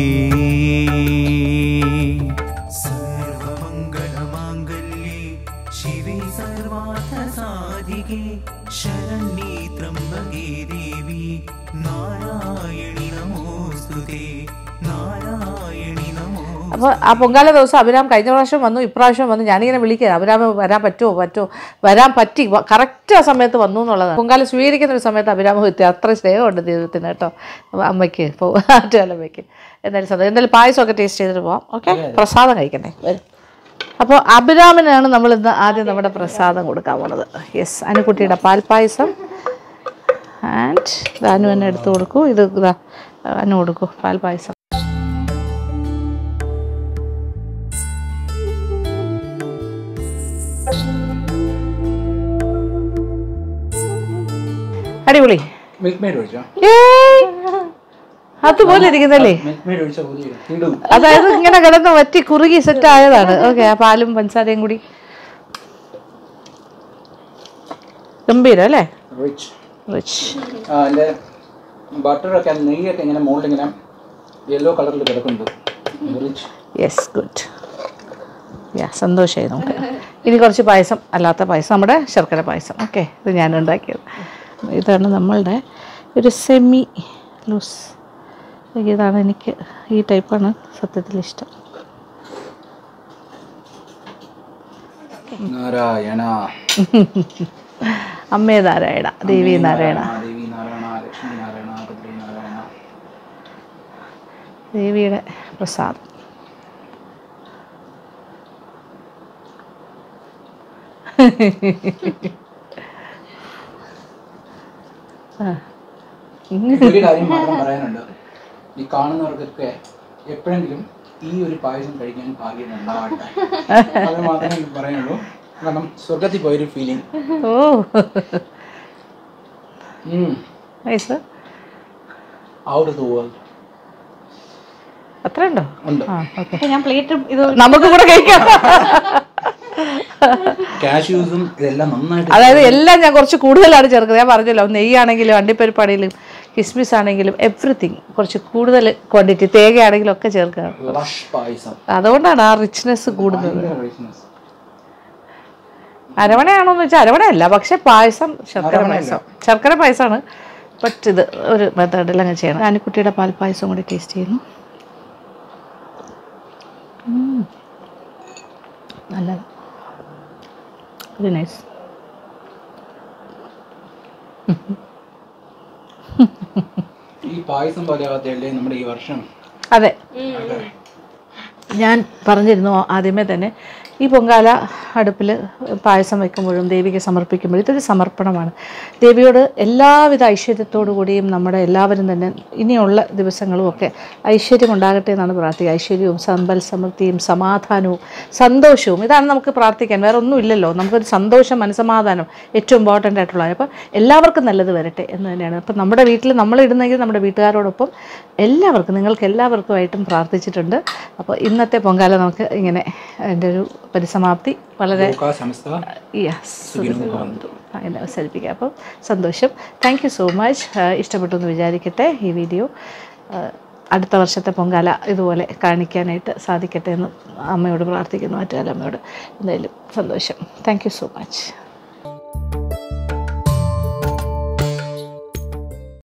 സർവമംഗളമാംഗല്യേ ശിവേ സർവാർത്ഥ സാധികേ ശരണ്യേ ത്രംബകേ ദേവി നാരായണി നമോസ്തുതേ നാരായണി നമോ അപ്പോൾ ആ പൊങ്കാല ദിവസം അഭിരാം കഴിഞ്ഞ പ്രാവശ്യം വന്നു ഇപ്രാവശ്യം വന്നു ഞാനിങ്ങനെ വിളിക്കുക അഭിരാം വരാൻ പറ്റുമോ പറ്റുമോ വരാൻ പറ്റി കറക്റ്റ് ആ സമയത്ത് വന്നു എന്നുള്ളതാണ് പൊങ്കാല സ്വീകരിക്കുന്ന ഒരു സമയത്ത് അഭിരാമം എത്തി അത്ര സ്നേഹമുണ്ട് ദൈവത്തിന് കേട്ടോ അപ്പൊ അമ്മയ്ക്ക് ഇപ്പോൾ ആറ്റുകാലമ്മയ്ക്ക് എന്തായാലും സന്തോഷം എന്തായാലും പായസമൊക്കെ ടേസ്റ്റ് ചെയ്തിട്ട് പോവാം ഓക്കെ പ്രസാദം കഴിക്കണേ വരും അപ്പോൾ അഭിരാമിനാണ് നമ്മൾ ഇന്ന് ആദ്യം നമ്മുടെ പ്രസാദം കൊടുക്കാൻ പോണത് യെസ് അനുക്കുട്ടിയുടെ പാൽപ്പായസം ആൻഡ് അനു തന്നെ എടുത്തു കൊടുക്കൂ ഇത് ഇതാ അനു കൊടുക്കൂ പാൽപ്പായസം അടിപൊളി മിൽക്ക് മെയ്ഡ് ഒഴിച്ചോ ഏയ്! അതുപോലെ ഇരിക്കുന്നല്ലേ മിൽക്ക് മെയ്ഡ് ഒഴിച്ച പോലെ കിടും അതായത് ഇങ്ങനെ കിടന്ന് വറ്റി കുറുകി സെറ്റ് ആയതാണ് ഓക്കെ ആ പാലും പഞ്ചസാരയും കൂടി ഗംഭീരം അല്ലേ റിച്ച് റിച്ച് ആ എൻ്റെ ബട്ടറൊക്കെ നെയ്യൊക്കെ ഇങ്ങനെ മുകളിൽ ഇങ്ങനെ യെല്ലോ കളറിൽ കിടക്കുന്നുണ്ട് റിച്ച് യെസ് ഗുഡ് യാ സന്തോഷമായി നമുക്ക് ഇനി കുറച്ച് പായസം അല്ലാത്ത പായസം നമ്മുടെ ശർക്കര പായസം ഓക്കെ ഇത് ഞാൻ ഉണ്ടാക്കിയത് ഇതാണ് നമ്മളുടെ ഒരു സെമി ലൂസ് ഇതാണ് എനിക്ക് ഈ ടൈപ്പാണ് സത്യത്തിൽ ഇഷ്ടം നാരായണ അമ്മേ നാരായണ ദേവി നാരായണ ദേവി നാരായണ ലക്ഷ്മി നാരായണ ബദ്രി നാരായണ ദേവിയുടെ പ്രസാദം ഒരു കാര്യം മാത്രം പറയാനുണ്ട് ഈ കാണുന്നവർക്കൊക്കെ എപ്പോഴെങ്കിലും ഈ ഒരു പായസം കഴിക്കാൻ ഭാഗ്യം ഉണ്ടാവട്ടെ അത് മാത്രമേ എനിക്ക് പറയാനുള്ളൂ കാരണം സ്വർഗത്തിൽ പോയൊരു ഫീലിംഗ് ഓ Mm. Nice out of the world അത്ര ഉണ്ടോ ഉണ്ട് ആ ഓക്കെ ഞാൻ പ്ലേറ്റ് ഇത് നമുക്ക് കൂടെ കഴിക്കാം കാഷ്യൂസും ഇതെല്ലാം നന്നായിട്ട് അതായത് എല്ലാം ഞാൻ കുറച്ച് കൂടുതലാണ് ചേർക്കുന്നത് ഞാൻ പറഞ്ഞല്ലോ നെയ്യാണെങ്കിലും അണ്ടിപ്പരിപ്പാണെങ്കിലും കിസ്മിസ് ആണെങ്കിലും എവറിത്തിങ് കുറച്ച് കൂടുതൽ ക്വാണ്ടിറ്റി തേങ്ങയാണെങ്കിലും ഒക്കെ ചേർക്കുക ലഷ് പായസം അതുകൊണ്ടാണ് ആ റിച്ച്നെസ് കൂടുന്നത് ഭയങ്കര richness. അരവണയാണോന്ന് വെച്ചാൽ അരവണയല്ല പക്ഷെ പായസം ശർക്കര പായസം ശർക്കര പായസമാണ് ബട്ട് ഇത് ഒരു മെത്തേഡിൽ അങ്ങ് ചെയ്യണം ആനിക്കുട്ടിയുടെ പാൽപ്പായസം കൂടി ടേസ്റ്റ് ചെയ്യുന്നു ഉം. നല്ലത് വെരി നൈസ് ഈ പായസം പോലെ ആവാത്തല്ലേ നമ്മുടെ ഈ വർഷം അതെ ഞാൻ പറഞ്ഞിരുന്നു ആദ്യമേ തന്നെ ഈ പൊങ്കാല അടുപ്പിൽ പായസം വെക്കുമ്പോഴും ദേവിക്ക് സമർപ്പിക്കുമ്പോഴും ഇതൊരു സമർപ്പണമാണ് ദേവിയോട് എല്ലാവിധ ഐശ്വര്യത്തോടു കൂടിയും നമ്മുടെ എല്ലാവരും തന്നെ ഇനിയുള്ള ദിവസങ്ങളും ഒക്കെ ഐശ്വര്യം ഉണ്ടാകട്ടെ എന്നാണ് പ്രാർത്ഥിക്കുക ഐശ്വര്യവും സമ്പൽ സമൃദ്ധിയും സമാധാനവും സന്തോഷവും ഇതാണ് നമുക്ക് പ്രാർത്ഥിക്കാൻ വേറെ ഒന്നും ഇല്ലല്ലോ നമുക്കൊരു സന്തോഷം മനസമാധാനം ഏറ്റവും ഇമ്പോർട്ടൻ്റ് ആയിട്ടുള്ളത് അപ്പോൾ എല്ലാവർക്കും നല്ലത് വരട്ടെ എന്ന് തന്നെയാണ് അപ്പം നമ്മുടെ വീട്ടിൽ നമ്മൾ ഇടുന്നെങ്കിൽ നമ്മുടെ വീട്ടുകാരോടൊപ്പം എല്ലാവർക്കും നിങ്ങൾക്ക് എല്ലാവർക്കുമായിട്ടും പ്രാർത്ഥിച്ചിട്ടുണ്ട് അപ്പോൾ ഇന്നത്തെ പൊങ്കാല നമുക്ക് ഇങ്ങനെ അതിൻ്റെ ഒരു പരിസമാപ്തി വളരെ ലോകാ സമസ്ത യെസ് അങ്ങനെ അവസാനിപ്പിക്കാം അപ്പം സന്തോഷം താങ്ക് യു സോ മച്ച് ഇഷ്ടപ്പെട്ടു എന്ന് വിചാരിക്കട്ടെ ഈ വീഡിയോ അടുത്ത വർഷത്തെ പൊങ്കാല ഇതുപോലെ കാണിക്കാനായിട്ട് സാധിക്കട്ടെ എന്ന് അമ്മയോട് പ്രാർത്ഥിക്കുന്നു മറ്റേ അമ്മയോട് എന്തായാലും സന്തോഷം താങ്ക് യു സോ മച്ച്